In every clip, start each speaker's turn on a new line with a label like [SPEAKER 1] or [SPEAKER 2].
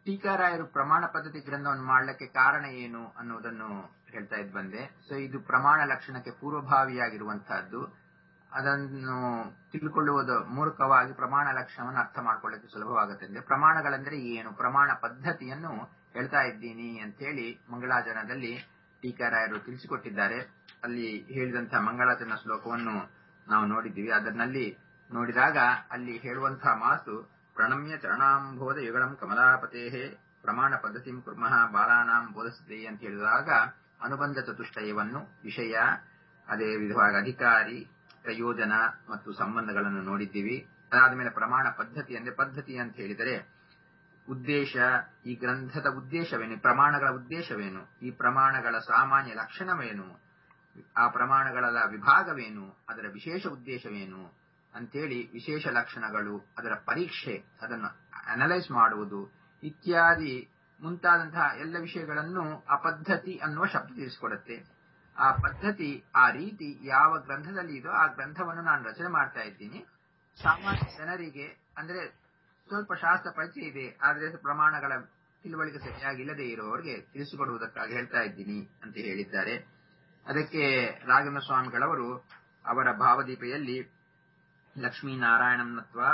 [SPEAKER 1] ಟೀಕಾರಾಯರು ಪ್ರಮಾಣ ಪದ್ಧತಿ ಗ್ರಂಥವನ್ನು ಮಾಡಲಿಕ್ಕೆ ಕಾರಣ ಏನು ಅನ್ನೋದನ್ನು ಹೇಳ್ತಾ ಇದ್ ಬಂದೆ ಸೊ ಇದು ಪ್ರಮಾಣ ಲಕ್ಷಣಕ್ಕೆ ಪೂರ್ವಭಾವಿಯಾಗಿರುವಂತಹದ್ದು ಅದನ್ನು ತಿಳ್ಕೊಳ್ಳುವುದು ಮೂಲಕವಾಗಿ ಪ್ರಮಾಣ ಲಕ್ಷಣವನ್ನು ಅರ್ಥ ಮಾಡ್ಕೊಳ್ಳಿಕ್ಕೆ ಸುಲಭವಾಗುತ್ತೆ ಅಂದ್ರೆ ಪ್ರಮಾಣಗಳಂದ್ರೆ ಏನು ಪ್ರಮಾಣ ಪದ್ಧತಿಯನ್ನು ಹೇಳ್ತಾ ಇದ್ದೀನಿ ಅಂತ ಹೇಳಿ ಮಂಗಳಾಚರಣದಲ್ಲಿ ಟೀಕಾರಾಯರು ತಿಳಿಸಿಕೊಟ್ಟಿದ್ದಾರೆ ಅಲ್ಲಿ ಹೇಳಿದಂತಹ ಮಂಗಳಾಚರಣ ಶ್ಲೋಕವನ್ನು ನಾವು ನೋಡಿದ್ದೀವಿ ಅದರಲ್ಲಿ ನೋಡಿದಾಗ ಅಲ್ಲಿ ಹೇಳುವಂತಹ ಮಾತು ಪ್ರಣಮ್ಯ ಚರಣಾಂಬೋಧ ಯುಗಳಂ ಕಮಲಾಪತೇ ಪ್ರಮಾಣ ಪದ್ಧತಿ ಕುರ್ಮಃ ಬಾಲಾನಾಂ ಬೋಧಿಸಿದೆ ಅಂತ ಹೇಳಿದಾಗ ಅನುಬಂಧ ಚತುಷ್ಟಯವನ್ನು ವಿಷಯ ಅದೇ ವಿಧವಾಗಿ ಅಧಿಕಾರಿ ಪ್ರಯೋಜನ ಮತ್ತು ಸಂಬಂಧಗಳನ್ನು ನೋಡಿದ್ದೀವಿ ಅದಾದ ಮೇಲೆ ಪ್ರಮಾಣ ಪದ್ಧತಿ ಅಂದ್ರೆ ಪದ್ಧತಿ ಅಂತ ಹೇಳಿದರೆ ಉದ್ದೇಶ ಈ ಗ್ರಂಥದ ಉದ್ದೇಶವೇನು ಪ್ರಮಾಣಗಳ ಉದ್ದೇಶವೇನು ಈ ಪ್ರಮಾಣಗಳ ಸಾಮಾನ್ಯ ಲಕ್ಷಣವೇನು ಆ ಪ್ರಮಾಣಗಳ ವಿಭಾಗವೇನು ಅದರ ವಿಶೇಷ ಉದ್ದೇಶವೇನು ಅಂತೇಳಿ ವಿಶೇಷ ಲಕ್ಷಣಗಳು ಅದರ ಪರೀಕ್ಷೆ ಅದನ್ನು ಅನಲೈಸ್ ಮಾಡುವುದು ಇತ್ಯಾದಿ ಮುಂತಾದಂತಹ ಎಲ್ಲ ವಿಷಯಗಳನ್ನು ಆ ಪದ್ಧತಿ ಅನ್ನುವ ಶಬ್ದ ತಿಳಿಸಿಕೊಡುತ್ತೆ ಆ ಪದ್ಧತಿ ಆ ರೀತಿ ಯಾವ ಗ್ರಂಥದಲ್ಲಿ ಇದೋ ಆ ಗ್ರಂಥವನ್ನು ನಾನು ರಚನೆ ಮಾಡ್ತಾ ಇದ್ದೀನಿ ಸಾಮಾನ್ಯ ಜನರಿಗೆ ಅಂದ್ರೆ ಸ್ವಲ್ಪ ಶಾಸ್ತ್ರ ಪರಿಚಯ ಇದೆ ಆದ್ರೆ ಪ್ರಮಾಣಗಳ ತಿಳುವಳಿಕೆ ಸರಿಯಾಗಿಲ್ಲದೆ ಇರುವವರಿಗೆ ತಿಳಿಸಿಕೊಡುವುದಕ್ಕಾಗಿ ಹೇಳ್ತಾ ಇದ್ದೀನಿ ಅಂತ ಹೇಳಿದ್ದಾರೆ ಅದಕ್ಕೆ ರಾಘವೇಂದ್ರ ಸ್ವಾಮಿಗಳವರು ಅವರ ಭಾವದೀಪೆಯಲ್ಲಿ ಲಕ್ಷ್ಮೀನಾರಾಯಣಂನತ್ವ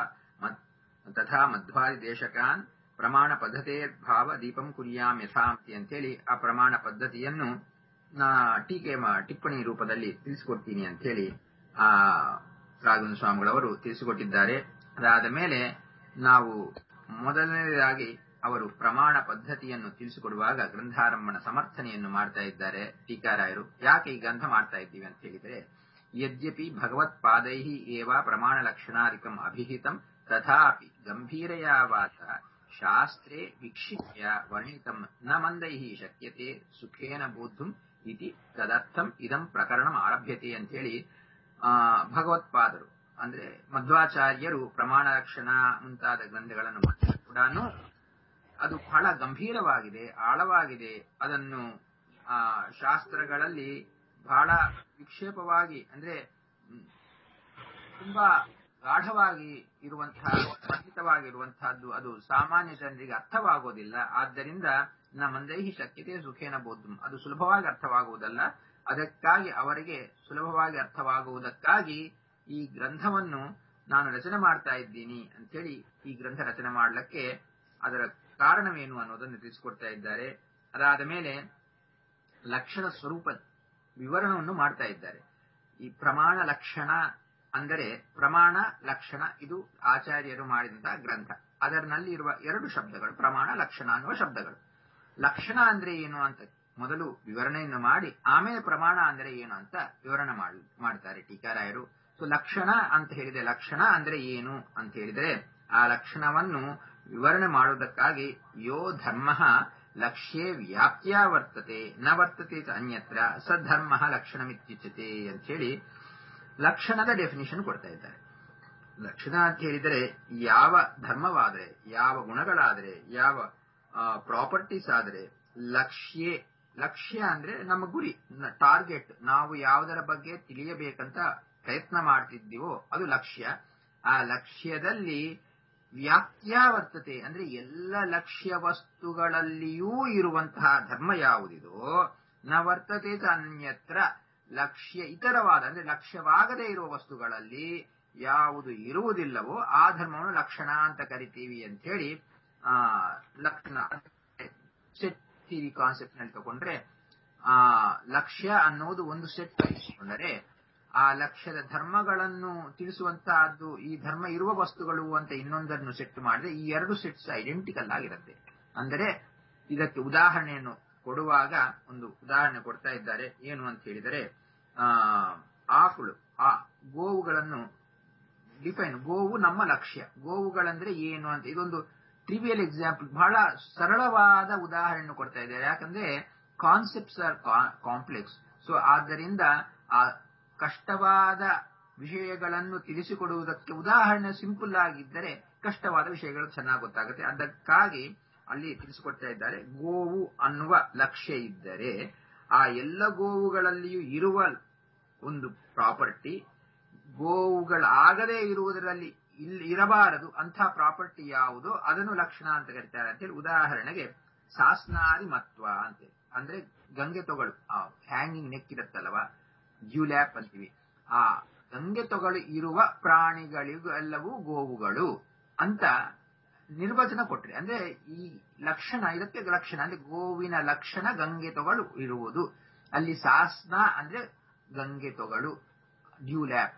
[SPEAKER 1] ತಥಾ ಮಧ್ವಾದಿ ದೇಶಕಾನ್ ಪ್ರಮಾಣ ಪದ್ಧತೆ ಭಾವ ದೀಪಂ ಕುರಿಯಾಂ ಯಥಾಂತಿ ಅಂತೇಳಿ ಆ ಪ್ರಮಾಣ ಪದ್ಧತಿಯನ್ನು ನಾ ಟೀಕೆ ಟಿಪ್ಪಣಿ ರೂಪದಲ್ಲಿ ತಿಳಿಸಿಕೊಡ್ತೀನಿ ಅಂತ ಹೇಳಿ ಆ ರಾಘವೇಂದ್ರ ಸ್ವಾಮಿಗಳವರು ತಿಳಿಸಿಕೊಟ್ಟಿದ್ದಾರೆ ಅದಾದ ಮೇಲೆ ನಾವು ಮೊದಲನೇದಾಗಿ ಅವರು ಪ್ರಮಾಣ ಪದ್ಧತಿಯನ್ನು ತಿಳಿಸಿಕೊಡುವಾಗ ಗ್ರಂಥಾರಂಭಣ ಸಮರ್ಥನೆಯನ್ನು ಮಾಡ್ತಾ ಇದ್ದಾರೆ ಟೀಕಾರಾಯರು ಯಾಕೆ ಈ ಗ್ರಂಥ ಮಾಡ್ತಾ ಇದ್ದೀವಿ ಅಂತ ಹೇಳಿದರೆ ಯದ್ಯಪಿ ಭಗವತ್ಪಾದೈ ಏವ ಪ್ರಮಾಣ ಲಕ್ಷಣಾಧಿಕಂ ಅಭಿಹಿತಂ ತಥಾಪಿ ಗಂಭೀರಯಾ ವಾಚ ಶಾಸ್ತ್ರೇ ವಿಕ್ಷಿಪ್ಯ ವರ್ಣಿತಂ ನ ಮಂದೈ ಶಕ್ಯತೆ ಸುಖೇನ ಬೋಧುಂ ಇತಿ ತದರ್ಥಂ ಇದಂ ಪ್ರಕರಣ ಆರಭ್ಯತೆ ಅಂತೇಳಿ ಆ ಭಗವತ್ಪಾದರು ಅಂದ್ರೆ ಮಧ್ವಾಚಾರ್ಯರು ಪ್ರಮಾಣ ಲಕ್ಷಣ ಮುಂತಾದ ಗ್ರಂಥಗಳನ್ನು ಕೂಡ ಅದು ಬಹಳ ಗಂಭೀರವಾಗಿದೆ ಆಳವಾಗಿದೆ ಅದನ್ನು ಆ ಶಾಸ್ತ್ರಗಳಲ್ಲಿ ಬಹಳ ವಿಕ್ಷೇಪವಾಗಿ ಅಂದ್ರೆ ತುಂಬಾ ಗಾಢವಾಗಿ ಇರುವಂತಹ ಖಂಡಿತವಾಗಿರುವಂತಹದ್ದು ಅದು ಸಾಮಾನ್ಯ ಜನರಿಗೆ ಅರ್ಥವಾಗೋದಿಲ್ಲ ಆದ್ದರಿಂದ ನ ಮಂದೈಹಿ ಶಕ್ಯತೆ ಸುಖೇನ ಬೋಧಂ ಅದು ಸುಲಭವಾಗಿ ಅರ್ಥವಾಗುವುದಲ್ಲ ಅದಕ್ಕಾಗಿ ಅವರಿಗೆ ಸುಲಭವಾಗಿ ಅರ್ಥವಾಗುವುದಕ್ಕಾಗಿ ಈ ಗ್ರಂಥವನ್ನು ನಾನು ರಚನೆ ಮಾಡ್ತಾ ಇದ್ದೀನಿ ಅಂತೇಳಿ ಈ ಗ್ರಂಥ ರಚನೆ ಮಾಡಲಿಕ್ಕೆ ಅದರ ಕಾರಣವೇನು ಅನ್ನೋದನ್ನು ತಿಳಿಸಿಕೊಡ್ತಾ ಇದ್ದಾರೆ ಅದಾದ ಮೇಲೆ ಲಕ್ಷಣ ಸ್ವರೂಪ ವಿವರಣವನ್ನು ಮಾಡ್ತಾ ಇದ್ದಾರೆ ಈ ಪ್ರಮಾಣ ಲಕ್ಷಣ ಅಂದರೆ ಪ್ರಮಾಣ ಲಕ್ಷಣ ಇದು ಆಚಾರ್ಯರು ಮಾಡಿದಂತಹ ಗ್ರಂಥ ಅದರಲ್ಲಿ ಇರುವ ಎರಡು ಶಬ್ದಗಳು ಪ್ರಮಾಣ ಲಕ್ಷಣ ಅನ್ನುವ ಶಬ್ದಗಳು ಲಕ್ಷಣ ಅಂದ್ರೆ ಏನು ಅಂತ ಮೊದಲು ವಿವರಣೆಯನ್ನು ಮಾಡಿ ಆಮೇಲೆ ಪ್ರಮಾಣ ಅಂದ್ರೆ ಏನು ಅಂತ ವಿವರಣೆ ಮಾಡ್ತಾರೆ ಟೀಕಾರಾಯರು ಸೊ ಲಕ್ಷಣ ಅಂತ ಹೇಳಿದೆ ಲಕ್ಷಣ ಅಂದ್ರೆ ಏನು ಅಂತ ಹೇಳಿದರೆ ಆ ಲಕ್ಷಣವನ್ನು ವಿವರಣೆ ಮಾಡುವುದಕ್ಕಾಗಿ ಯೋ ಧರ್ಮ ಲಕ್ಷ್ಯೇ ವ್ಯಾಪ್ತಿಯ ವರ್ತತೆ ನ ವರ್ತತೆ ಅನ್ಯತ್ರ ಸಧರ್ಮ ಲಕ್ಷಣಮಿತ್ಯುಚ್ಯತೆ ಅಂತ ಹೇಳಿ ಲಕ್ಷಣದ ಡೆಫಿನಿಷನ್ ಕೊಡ್ತಾ ಇದ್ದಾರೆ ಲಕ್ಷಣ ಅಂತ ಹೇಳಿದರೆ ಯಾವ ಧರ್ಮವಾದರೆ ಯಾವ ಗುಣಗಳಾದರೆ ಯಾವ ಪ್ರಾಪರ್ಟೀಸ್ ಆದರೆ ಲಕ್ಷ್ಯ ಲಕ್ಷ್ಯ ಅಂದ್ರೆ ನಮ್ಮ ಗುರಿ ಟಾರ್ಗೆಟ್ ನಾವು ಯಾವುದರ ಬಗ್ಗೆ ತಿಳಿಯಬೇಕಂತ ಪ್ರಯತ್ನ ಮಾಡ್ತಿದ್ದೀವೋ ಅದು ಲಕ್ಷ್ಯ ಆ ಲಕ್ಷ್ಯದಲ್ಲಿ ವ್ಯಾಪ್ತ್ಯಾವರ್ತತೆ ಅಂದ್ರೆ ಎಲ್ಲ ಲಕ್ಷ್ಯ ವಸ್ತುಗಳಲ್ಲಿಯೂ ಇರುವಂತಹ ಧರ್ಮ ಯಾವುದಿದೋ ನ ವರ್ತತೆ ಅನ್ಯತ್ರ ಲಕ್ಷ್ಯ ಇತರವಾದ ಅಂದ್ರೆ ಲಕ್ಷ್ಯವಾಗದೇ ಇರುವ ವಸ್ತುಗಳಲ್ಲಿ ಯಾವುದು ಇರುವುದಿಲ್ಲವೋ ಆ ಧರ್ಮವನ್ನು ಲಕ್ಷಣ ಅಂತ ಕರಿತೀವಿ ಅಂತ ಹೇಳಿ ಆ ಲಕ್ಷಣ ಸೆಟ್ ಥಿರಿ ಕಾನ್ಸೆಪ್ಟ್ ನಲ್ಲಿ ತಗೊಂಡ್ರೆ ಆ ಲಕ್ಷ್ಯ ಅನ್ನೋದು ಒಂದು ಸೆಟ್ ತೆಗೆದುಕೊಂಡರೆ ಆ ಲಕ್ಷ್ಯದ ಧರ್ಮಗಳನ್ನು ತಿಳಿಸುವಂತಹದ್ದು ಈ ಧರ್ಮ ಇರುವ ವಸ್ತುಗಳು ಅಂತ ಇನ್ನೊಂದನ್ನು ಸೆಟ್ ಮಾಡಿದ್ರೆ ಈ ಎರಡು ಸೆಟ್ಸ್ ಐಡೆಂಟಿಕಲ್ ಆಗಿರುತ್ತೆ ಅಂದರೆ ಇದಕ್ಕೆ ಉದಾಹರಣೆಯನ್ನು ಕೊಡುವಾಗ ಒಂದು ಉದಾಹರಣೆ ಕೊಡ್ತಾ ಇದ್ದಾರೆ ಏನು ಅಂತ ಹೇಳಿದರೆ ಆ ಆಕಳು ಆ ಗೋವುಗಳನ್ನು ಡಿಫೈನ್ ಗೋವು ನಮ್ಮ ಲಕ್ಷ್ಯ ಗೋವುಗಳಂದ್ರೆ ಏನು ಅಂತ ಇದೊಂದು ಟ್ರಿವಿಯಲ್ ಎಕ್ಸಾಂಪಲ್ ಬಹಳ ಸರಳವಾದ ಉದಾಹರಣೆ ಕೊಡ್ತಾ ಇದ್ದಾರೆ ಯಾಕಂದ್ರೆ ಕಾನ್ಸೆಪ್ಟ್ಸ್ ಆರ್ ಕಾಂಪ್ಲೆಕ್ಸ್ ಸೊ ಆದ್ದರಿಂದ ಆ ಕಷ್ಟವಾದ ವಿಷಯಗಳನ್ನು ತಿಳಿಸಿಕೊಡುವುದಕ್ಕೆ ಉದಾಹರಣೆ ಸಿಂಪಲ್ ಆಗಿದ್ದರೆ ಕಷ್ಟವಾದ ವಿಷಯಗಳು ಚೆನ್ನಾಗಿ ಗೊತ್ತಾಗುತ್ತೆ ಅದಕ್ಕಾಗಿ ಅಲ್ಲಿ ತಿಳಿಸಿಕೊಡ್ತಾ ಇದ್ದಾರೆ ಗೋವು ಅನ್ನುವ ಲಕ್ಷ್ಯ ಇದ್ದರೆ ಆ ಎಲ್ಲ ಗೋವುಗಳಲ್ಲಿಯೂ ಇರುವ ಒಂದು ಪ್ರಾಪರ್ಟಿ ಗೋವುಗಳಾಗದೇ ಇರುವುದರಲ್ಲಿ ಇಲ್ಲಿ ಇರಬಾರದು ಅಂಥ ಪ್ರಾಪರ್ಟಿ ಯಾವುದೋ ಅದನ್ನು ಲಕ್ಷಣ ಅಂತ ಕರೀತಾರೆ ಅಂತೇಳಿ ಉದಾಹರಣೆಗೆ ಸಾಸ್ನಾದಿ ಮತ್ವ ಅಂತೇಳಿ ಅಂದ್ರೆ ಗಂಗೆ ತೊಗಳು ಆ ಹ್ಯಾಂಗಿಂಗ್ ನೆಕ್ ಇರುತ್ತಲ್ವ ಜ್ಯೂಲ್ಯಾಪ್ ಅಂತೀವಿ ಆ ಗಂಗೆ ತೊಗಳು ಇರುವ ಪ್ರಾಣಿಗಳಿಗೂ ಎಲ್ಲವೂ ಗೋವುಗಳು ಅಂತ ನಿರ್ವಚನ ಕೊಟ್ರಿ ಅಂದ್ರೆ ಈ ಲಕ್ಷಣ ಇದಕ್ಕೆ ಲಕ್ಷಣ ಅಂದ್ರೆ ಗೋವಿನ ಲಕ್ಷಣ ಗಂಗೆ ತೊಗಳು ಇರುವುದು ಅಲ್ಲಿ ಸಾಸ್ನ ಅಂದ್ರೆ ಗಂಗೆ ತೊಗಳು ಡ್ಯೂಲ್ಯಾಪ್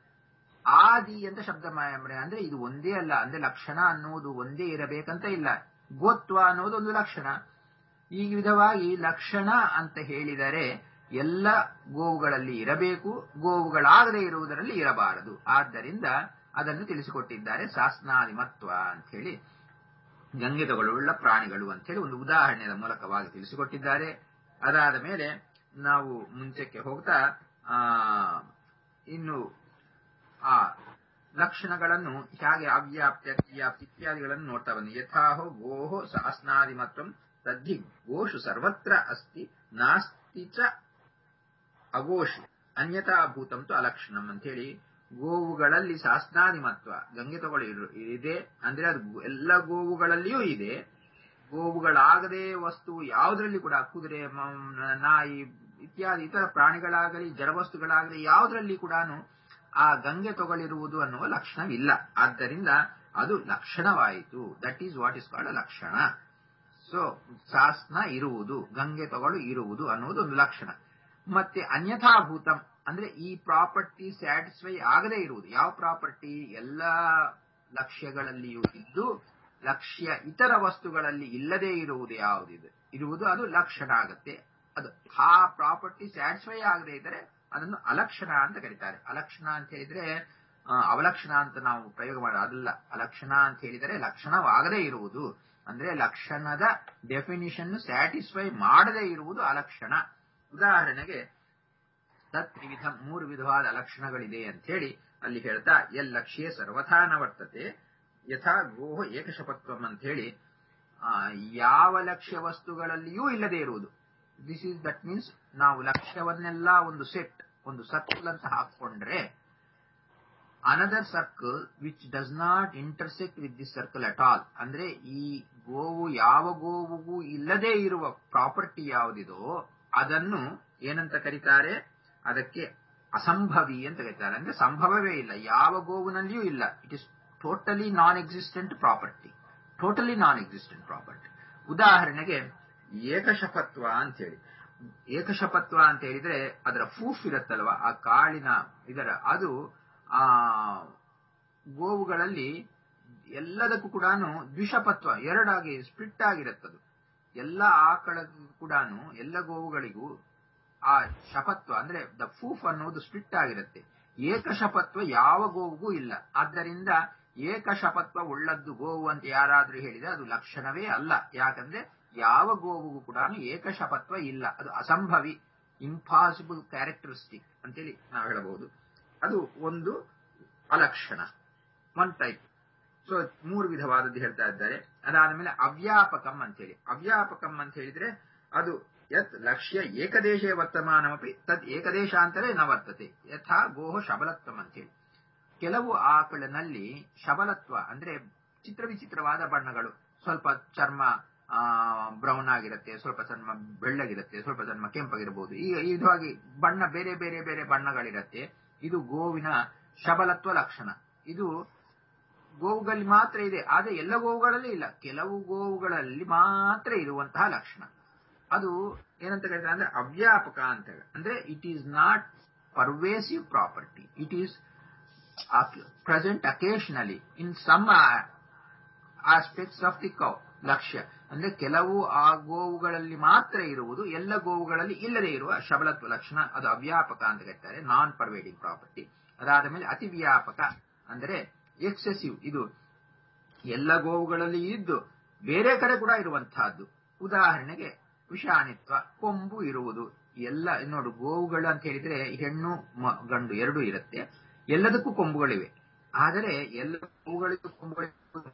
[SPEAKER 1] ಆದಿ ಅಂತ ಶಬ್ದ ಮಾಯ- ಅಂದ್ರೆ ಇದು ಒಂದೇ ಅಲ್ಲ ಅಂದ್ರೆ ಲಕ್ಷಣ ಅನ್ನುವುದು ಒಂದೇ ಇರಬೇಕಂತ ಇಲ್ಲ ಗೋತ್ವ ಅನ್ನೋದು ಒಂದು ಲಕ್ಷಣ ಈ ವಿಧವಾಗಿ ಲಕ್ಷಣ ಅಂತ ಹೇಳಿದರೆ ಎಲ್ಲ ಗೋವುಗಳಲ್ಲಿ ಇರಬೇಕು ಗೋವುಗಳಾಗದೇ ಇರುವುದರಲ್ಲಿ ಇರಬಾರದು ಆದ್ದರಿಂದ ಅದನ್ನು ತಿಳಿಸಿಕೊಟ್ಟಿದ್ದಾರೆ ಸಾಸ್ನಾದಿ ಮತ್ವ ಅಂತ ಹೇಳಿ ಗಂಗೆ ತಗೊಳ್ಳುಳ್ಳ ಪ್ರಾಣಿಗಳು ಅಂತ ಹೇಳಿ ಒಂದು ಉದಾಹರಣೆಯ ಮೂಲಕವಾಗಿ ತಿಳಿಸಿಕೊಟ್ಟಿದ್ದಾರೆ ಅದಾದ ಮೇಲೆ ನಾವು ಮುಂಚೆಕ್ಕೆ ಹೋಗ್ತಾ ಆ ಇನ್ನು ಆ ಲಕ್ಷಣಗಳನ್ನು ಹೇಗೆ ಅವ್ಯಾಪ್ಯ ವ್ಯಾಪ್ತಿ ಇತ್ಯಾದಿಗಳನ್ನು ನೋಡ್ತಾ ಬನ್ನಿ ಯಥಾಹೋ ಗೋಹೋ ಸಾಸ್ನಾದಿ ಮತ್ವಂ ತದ್ಧಿ ಗೋಷು ಸರ್ವತ್ರ ಅಸ್ತಿ ನಾಸ್ತಿ ಚ ಅಗೋಷು ಅನ್ಯತಾ ಭೂತಂ ತು ಅಲಕ್ಷಣಂ ಅಂತ ಹೇಳಿ ಗೋವುಗಳಲ್ಲಿ ಶಾಸ್ನಾದಿ ಮತ್ವ ಗಂಗೆ ತಗೊಳ್ಳಿ ಇದೆ ಅಂದ್ರೆ ಅದು ಗೋ- ಎಲ್ಲ ಗೋವುಗಳಲ್ಲಿಯೂ ಇದೆ ಗೋವುಗಳಾಗದೆ ವಸ್ತು ಯಾವುದರಲ್ಲಿ ಕೂಡ ಕುದುರೆ ಮ- ನಾಯಿ ಇತ್ಯಾದಿ ಇತರ ಪ್ರಾಣಿಗಳಾಗಲಿ ಜಡವಸ್ತುಗಳಾಗಲಿ ಯಾವುದರಲ್ಲಿ ಕೂಡ ಆ ಗಂಗೆ ತೊಗಳಿರುವುದು ಅನ್ನುವ ಲಕ್ಷಣವಿಲ್ಲ ಆದ್ದರಿಂದ ಅದು ಲಕ್ಷಣವಾಯಿತು that is what is called ಲಕ್ಷಣ ಸೊ ಶಾಸ್ನ ಇರುವುದು ಗಂಗೆ ತೊಗಳು ಇರುವುದು ಅನ್ನುವುದು ಒಂದು ಲಕ್ಷಣ ಮತ್ತೆ ಅನ್ಯಥಾಭೂತಂ ಅಂದ್ರೆ ಈ ಪ್ರಾಪರ್ಟಿ ಸ್ಯಾಟಿಸ್ಫೈ ಆಗದೇ ಇರುವುದು ಯಾವ ಪ್ರಾಪರ್ಟಿ ಎಲ್ಲ ಲಕ್ಷ್ಯಗಳಲ್ಲಿಯೂ ಇದ್ದು ಲಕ್ಷ್ಯ ಇತರ ವಸ್ತುಗಳಲ್ಲಿ ಇಲ್ಲದೇ ಇರುವುದು ಯಾವುದಿದೆ ಇರುವುದು ಅದು ಲಕ್ಷಣ ಆಗತ್ತೆ ಅದು ಆ ಪ್ರಾಪರ್ಟಿ ಸ್ಯಾಟಿಸ್ಫೈ ಆಗದೇ ಇದ್ದರೆ ಅದನ್ನು ಅಲಕ್ಷಣ ಅಂತ ಕರೀತಾರೆ ಅಲಕ್ಷಣ ಅಂತ ಹೇಳಿದ್ರೆ ಆ, ಅವಲಕ್ಷಣ ಅಂತ ನಾವು ಪ್ರಯೋಗ ಮಾಡ ಅದಲ್ಲ ಅಲಕ್ಷಣ ಅಂತ ಹೇಳಿದರೆ ಲಕ್ಷಣವಾಗದೇ ಇರುವುದು ಅಂದ್ರೆ ಲಕ್ಷಣದ ಡೆಫಿನಿಷನ್ ಸ್ಯಾಟಿಸ್ಫೈ ಮಾಡದೇ ಇರುವುದು ಅಲಕ್ಷಣ ಉದಾಹರಣೆಗೆ ತತ್ ವಿಧ ಮೂರು ವಿಧವಾದ ಲಕ್ಷಣಗಳಿದೆ ಅಂತ ಹೇಳಿ ಅಲ್ಲಿ ಹೇಳ್ತಾ ಎಲ್ಲಕ್ಷ್ಯೇ ಸರ್ವಥಾ ನ ವರ್ತತೆ ಯಥಾ ಗೋಹ ಏಕಶಪತ್ವಂ ಅಂತ ಹೇಳಿ ಆ, ಯಾವ ಲಕ್ಷ್ಯ ವಸ್ತುಗಳಲ್ಲಿಯೂ ಇಲ್ಲದೆ ಇರುವುದು ದಿಸ್ ಈಸ್ ದಟ್ ಮೀನ್ಸ್ ನಾವು ಲಕ್ಷ್ಯವನ್ನೆಲ್ಲ ಒಂದು ಸೆಟ್ ಒಂದು ಸರ್ಕಲ್ ಅಂತ ಹಾಕೊಂಡ್ರೆ another circle which does not intersect with this circle at all ಅಂದ್ರೆ ಈ ಗೋವು ಯಾವ ಗೋವುಗೂ ಇಲ್ಲದೆ ಇರುವ ಪ್ರಾಪರ್ಟಿ ಯಾವುದಿದೋ ಅದನ್ನು ಏನಂತ ಕರೀತಾರೆ ಅದಕ್ಕೆ ಅಸಂಭವಿ ಅಂತ ಕರೀತಾರೆ ಅಂದ್ರೆ ಸಂಭವವೇ ಇಲ್ಲ ಯಾವ ಗೋವಿನಲ್ಲಿಯೂ ಇಲ್ಲ it is totally non existent property totally non existent property ಉದಾಹರಣೆಗೆ ಏಕಶಪತ್ವ ಅಂತ ಹೇಳಿ ಏಕಶಪತ್ವ ಅಂತ ಹೇಳಿದ್ರೆ ಅದರ ಫೂಫ್ ಇರುತ್ತಲ್ವ ಆ ಕಾಳಿನ ಇದರ ಅದು ಆ ಗೋವುಗಳಲ್ಲಿ ಎಲ್ಲದಕ್ಕೂ ಕೂಡ ದ್ವಿಷಪತ್ವ ಎರಡಾಗಿ ಸ್ಪ್ಲಿಟ್ ಆಗಿರುತ್ತದು ಎಲ್ಲ ಆಕಳಗೂ ಕೂಡ ಎಲ್ಲ ಗೋವುಗಳಿಗೂ ಆ ಶಪತ್ವ ಅಂದ್ರೆ ದ ಫೂಫ್ ಅನ್ನೋದು ಸ್ಪ್ಲಿಟ್ ಆಗಿರುತ್ತೆ ಏಕಶಪತ್ವ ಯಾವ ಗೋವುಗೂ ಇಲ್ಲ ಆದ್ದರಿಂದ ಏಕಶಪತ್ವ ಉಳ್ಳದ್ದು ಗೋವು ಅಂತ ಯಾರಾದ್ರೂ ಹೇಳಿದ್ರೆ ಅದು ಲಕ್ಷಣವೇ ಅಲ್ಲ ಯಾಕಂದ್ರೆ ಯಾವ ಗೋವುಗೂ ಕೂಡ ಏಕಶಪತ್ವ ಇಲ್ಲ ಅದು ಅಸಂಭವಿ ಇಂಪಾಸಿಬಲ್ ಕ್ಯಾರೆಕ್ಟರಿಸ್ಟಿಕ್ ಅಂತೇಳಿ ನಾವು ಹೇಳಬಹುದು ಅದು ಒಂದು ಅಲಕ್ಷಣ ಒನ್ ಟೈಪ್ ಸೊ ಮೂರು ವಿಧವಾದದ್ದು ಹೇಳ್ತಾ ಇದ್ದಾರೆ ಅದಾದ ಮೇಲೆ ಅವ್ಯಾಪಕಂ ಅಂತೇಳಿ ಅವ್ಯಾಪಕಂ ಅಂತ ಹೇಳಿದ್ರೆ ಅದು ಯತ್ ಲಕ್ಷ್ಯ ಏಕದೇಶೇ ವರ್ತಮಾನಮಪಿ ತದ್ ಏಕದೇಶಾಂತರೇ ನ ವರ್ತತೆ ಯಥಾ ಗೋಹ ಶಬಲತ್ವಂ ಅಂತೇಳಿ ಕೆಲವು ಆಕಳಿನಲ್ಲಿ ಶಬಲತ್ವ ಅಂದ್ರೆ ಚಿತ್ರ ವಿಚಿತ್ರವಾದ ಬಣ್ಣಗಳು ಸ್ವಲ್ಪ ಚರ್ಮ ಬ್ರೌನ್ ಆಗಿರುತ್ತೆ ಸ್ವಲ್ಪ ಚರ್ಮ ಬೆಳ್ಳಗಿರುತ್ತೆ ಸ್ವಲ್ಪ ಚರ್ಮ ಕೆಂಪಾಗಿರಬಹುದು ಈಗ ಈ ವಿಧವಾಗಿ ಬಣ್ಣ ಬೇರೆ ಬೇರೆ ಬೇರೆ ಬಣ್ಣಗಳಿರತ್ತೆ ಇದು ಗೋವಿನ ಶಬಲತ್ವ ಲಕ್ಷಣ ಇದು ಗೋವುಗಳಲ್ಲಿ ಮಾತ್ರ ಇದೆ ಆದ್ರೆ ಎಲ್ಲ ಗೋವುಗಳಲ್ಲಿ ಇಲ್ಲ ಕೆಲವು ಗೋವುಗಳಲ್ಲಿ ಮಾತ್ರ ಇರುವಂತಹ ಲಕ್ಷಣ ಅದು ಏನಂತ ಕರೀತಾರೆ ಅಂದ್ರೆ ಅವ್ಯಾಪಕ ಅಂತ ಹೇಳಿ ಅಂದ್ರೆ it is not pervasive property it is present occasionally in some aspects of the cow ಲಕ್ಷ್ಯ ಅಂದ್ರೆ ಕೆಲವು ಆ ಗೋವುಗಳಲ್ಲಿ ಮಾತ್ರ ಇರುವುದು ಎಲ್ಲ ಗೋವುಗಳಲ್ಲಿ ಇಲ್ಲದೆ ಇರುವ ಶಬಲತ್ವ ಲಕ್ಷಣ ಅದು ಅವ್ಯಾಪಕ ಅಂತ ಕರೀತಾರೆ ನಾನ್ ಪರ್ವೇಡಿಂಗ್ ಪ್ರಾಪರ್ಟಿ ಅದಾದ ಮೇಲೆ ಅತಿ ವ್ಯಾಪಕ ಅಂದರೆ ಎಕ್ಸೆಸಿವ್ ಇದು ಎಲ್ಲ ಗೋವುಗಳಲ್ಲಿ ಇದ್ದು ಬೇರೆ ಕಡೆ ಕೂಡ ಇರುವಂತಹದ್ದು ಉದಾಹರಣೆಗೆ ವಿಷಾಣಿತ್ವ ಕೊಂಬು ಇರುವುದು ಎಲ್ಲ ನೋಡು ಗೋವುಗಳು ಅಂತ ಹೇಳಿದ್ರೆ ಹೆಣ್ಣು ಮ- ಗಂಡು ಎರಡೂ ಇರುತ್ತೆ ಎಲ್ಲದಕ್ಕೂ ಕೊಂಬುಗಳಿವೆ ಆದರೆ ಎಲ್ಲ ಗೋವುಗಳಿಗೂ ಕೊಂಬುಗಳಿವೆ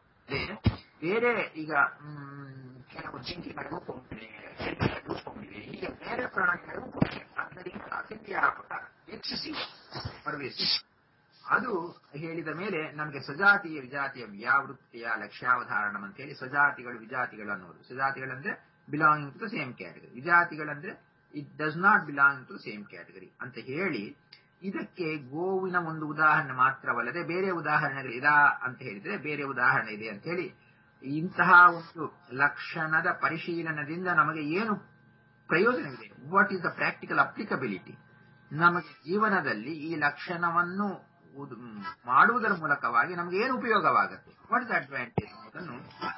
[SPEAKER 1] ಬೇರೆ ಈಗ ಮ್, ಕೆಲವು ಜಿಂಕೆಗಳಿಗೂ ಕೊಂಬಿವೆ ಎಮ್ಮೆಗಳಿಗೂ ಕೊಂಬಿವೆ ಹೀಗೆ ಬೇರೆ ಪ್ರಾಣಿಗಳಿಗೂ ಕೊಂಬಿವೆ ಆದ್ದರಿಂದ ಅತಿ ವ್ಯಾಪಕ ಎಕ್ಸೆಸಿವ್ ಪರ್ವೇಸಿವ್ ಅದು ಹೇಳಿದ ಮೇಲೆ ನಮಗೆ ಸಜಾತಿಯ ವಿಜಾತಿಯ ವ್ಯಾವೃತ್ತಿಯ ಲಕ್ಷ್ಯಾವಧಾರಣಂ ಅಂತ ಹೇಳಿ ಸಜಾತಿಗಳು ವಿಜಾತಿಗಳು ಅನ್ನೋದು ಸಜಾತಿಗಳಂದ್ರೆ belonging to the same category ವಿಜಾತಿಗಳಂದ್ರೆ it does not belong to same category ಅಂತ ಹೇಳಿ ಇದಕ್ಕೆ ಗೋವಿನ ಒಂದು ಉದಾಹರಣೆ ಮಾತ್ರವಲ್ಲದೆ ಬೇರೆ ಉದಾಹರಣೆಗಳು ಇದಾ ಅಂತ ಹೇಳಿದ್ರೆ ಬೇರೆ ಉದಾಹರಣೆ ಇದೆ ಅಂತ ಹೇಳಿ ಇಂತಹ ಒಂದು ಲಕ್ಷಣದ ಪರಿಶೀಲನದಿಂದ ನಮಗೆ ಏನು ಪ್ರಯೋಜನವಿದೆ what is the practical applicability ನಮಗೆ ಜೀವನದಲ್ಲಿ ಈ ಲಕ್ಷಣವನ್ನು ಉದ್- ಮ್, ಮಾಡುವುದರ ಮೂಲಕವಾಗಿ ನಮಗೆ ಏನು ಉಪಯೋಗವಾಗುತ್ತೆ ವಾಟ್ ಇಸ್ ಅಡ್ವಾಂಟೇಜ್ ಅನ್ನೋದನ್ನು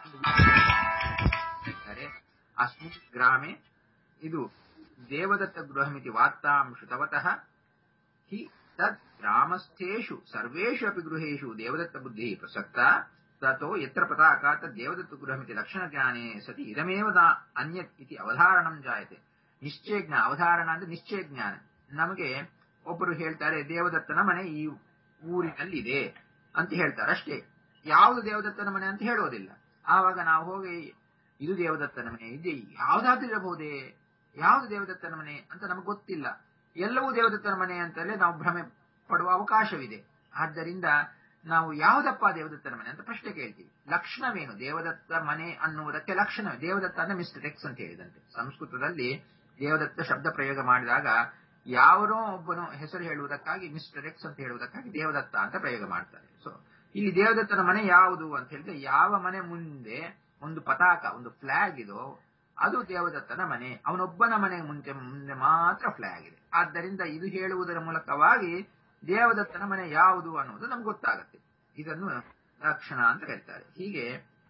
[SPEAKER 1] ಹೇಳ್ತಾರೆ. ಅಸ್ಮಿನ್ ಗ್ರಾಮೆ ಇದು ದೇವದತ್ತ ಗೃಹಮಿತಿ ವಾರ್ತಾಂ ಶ್ರುತವತಃ ಹಿ ತದ್ ಗ್ರಾಮಸ್ಥೇಷು ಸರ್ವೇಷು ಅಪಿ ಗೃಹೇಷು ದೇವದತ್ತ ಬುದ್ಧಿ ಪ್ರಸಕ್ತ ತತೋ ಯತ್ರ ಪತಾಕ ತದ್ ದೇವದತ್ತ ಗೃಹಮಿತಿ ಲಕ್ಷಣ ಜ್ಞಾನೇ ಸತಿ ಇದಮೇವ ದಾ- ಅನ್ಯತ್ ಇತಿ ಅವಧಾರಣಂ ಜಾಯತೆ ನಿಶ್ಚಯ ಜ್ಞಾನ ಅವಧಾರಣ ಅಂದ್ರೆ ನಿಶ್ಚಯ ಜ್ಞಾನ ನಮಗೆ ಒಬ್ಬರು ಹೇಳ್ತಾರೆ ದೇವದತ್ತನ ಮನೆ ಈ ಊರಿನಲ್ಲಿದೆ ಅಂತ ಹೇಳ್ತಾರೆ ಅಷ್ಟೇ ಯಾವುದು ದೇವದತ್ತನ ಮನೆ ಅಂತ ಹೇಳೋದಿಲ್ಲ ಆವಾಗ ನಾವು ಹೋಗಿ ಇದು ದೇವದತ್ತನ ಮನೆ ಇದೆ ಯಾವ್ದಾದ್ರೂ ಇರಬಹುದೇ ಯಾವುದು ದೇವದತ್ತನ ಮನೆ ಅಂತ ನಮಗೆ ಗೊತ್ತಿಲ್ಲ ಎಲ್ಲವೂ ದೇವದತ್ತನ ಮನೆ ಅಂತಲೇ ನಾವು ಭ್ರಮೆ ಪಡುವ ಅವಕಾಶವಿದೆ ಆದ್ದರಿಂದ ನಾವು ಯಾವುದಪ್ಪ ದೇವದತ್ತನ ಮನೆ ಅಂತ ಪ್ರಶ್ನೆ ಕೇಳ್ತೀವಿ ಲಕ್ಷಣವೇನು ದೇವದತ್ತ ಮನೆ ಅನ್ನುವುದಕ್ಕೆ ಲಕ್ಷಣ ದೇವದತ್ತ ಅಂದ್ರೆ ಮಿಸ್ಟರ್ ಎಕ್ಸ್ ಅಂತ ಹೇಳಿದಂತೆ ಸಂಸ್ಕೃತದಲ್ಲಿ ದೇವದತ್ತ ಶಬ್ದ ಪ್ರಯೋಗ ಮಾಡಿದಾಗ ಯಾವನೋ ಒಬ್ಬನು ಹೆಸರು ಹೇಳುವುದಕ್ಕಾಗಿ ಮಿಸ್ಟರ್ ಎಕ್ಸ್ ಅಂತ ಹೇಳುವುದಕ್ಕಾಗಿ ದೇವದತ್ತ ಅಂತ ಪ್ರಯೋಗ ಮಾಡ್ತಾರೆ ಸೊ ಇಲ್ಲಿ ದೇವದತ್ತನ ಮನೆ ಯಾವುದು ಅಂತ ಹೇಳಿದ್ರೆ ಯಾವ ಮನೆ ಮುಂದೆ ಒಂದು ಪತಾಕ ಒಂದು ಫ್ಲಾಗ್ ಇದೋ ಅದು ದೇವದತ್ತನ ಮನೆ ಅವನೊಬ್ಬನ ಮನೆ ಮುಂಚೆ ಮುಂದೆ ಮಾತ್ರ ಫ್ಲಾಗ್ ಇದೆ ಆದ್ದರಿಂದ ಇದು ಹೇಳುವುದರ ಮೂಲಕವಾಗಿ ದೇವದತ್ತನ ಮನೆ ಯಾವುದು ಅನ್ನುವುದು ನಮ್ಗೆ ಗೊತ್ತಾಗುತ್ತೆ ಇದನ್ನು ಲಕ್ಷಣ ಅಂತ ಕರೀತಾರೆ ಹೀಗೆ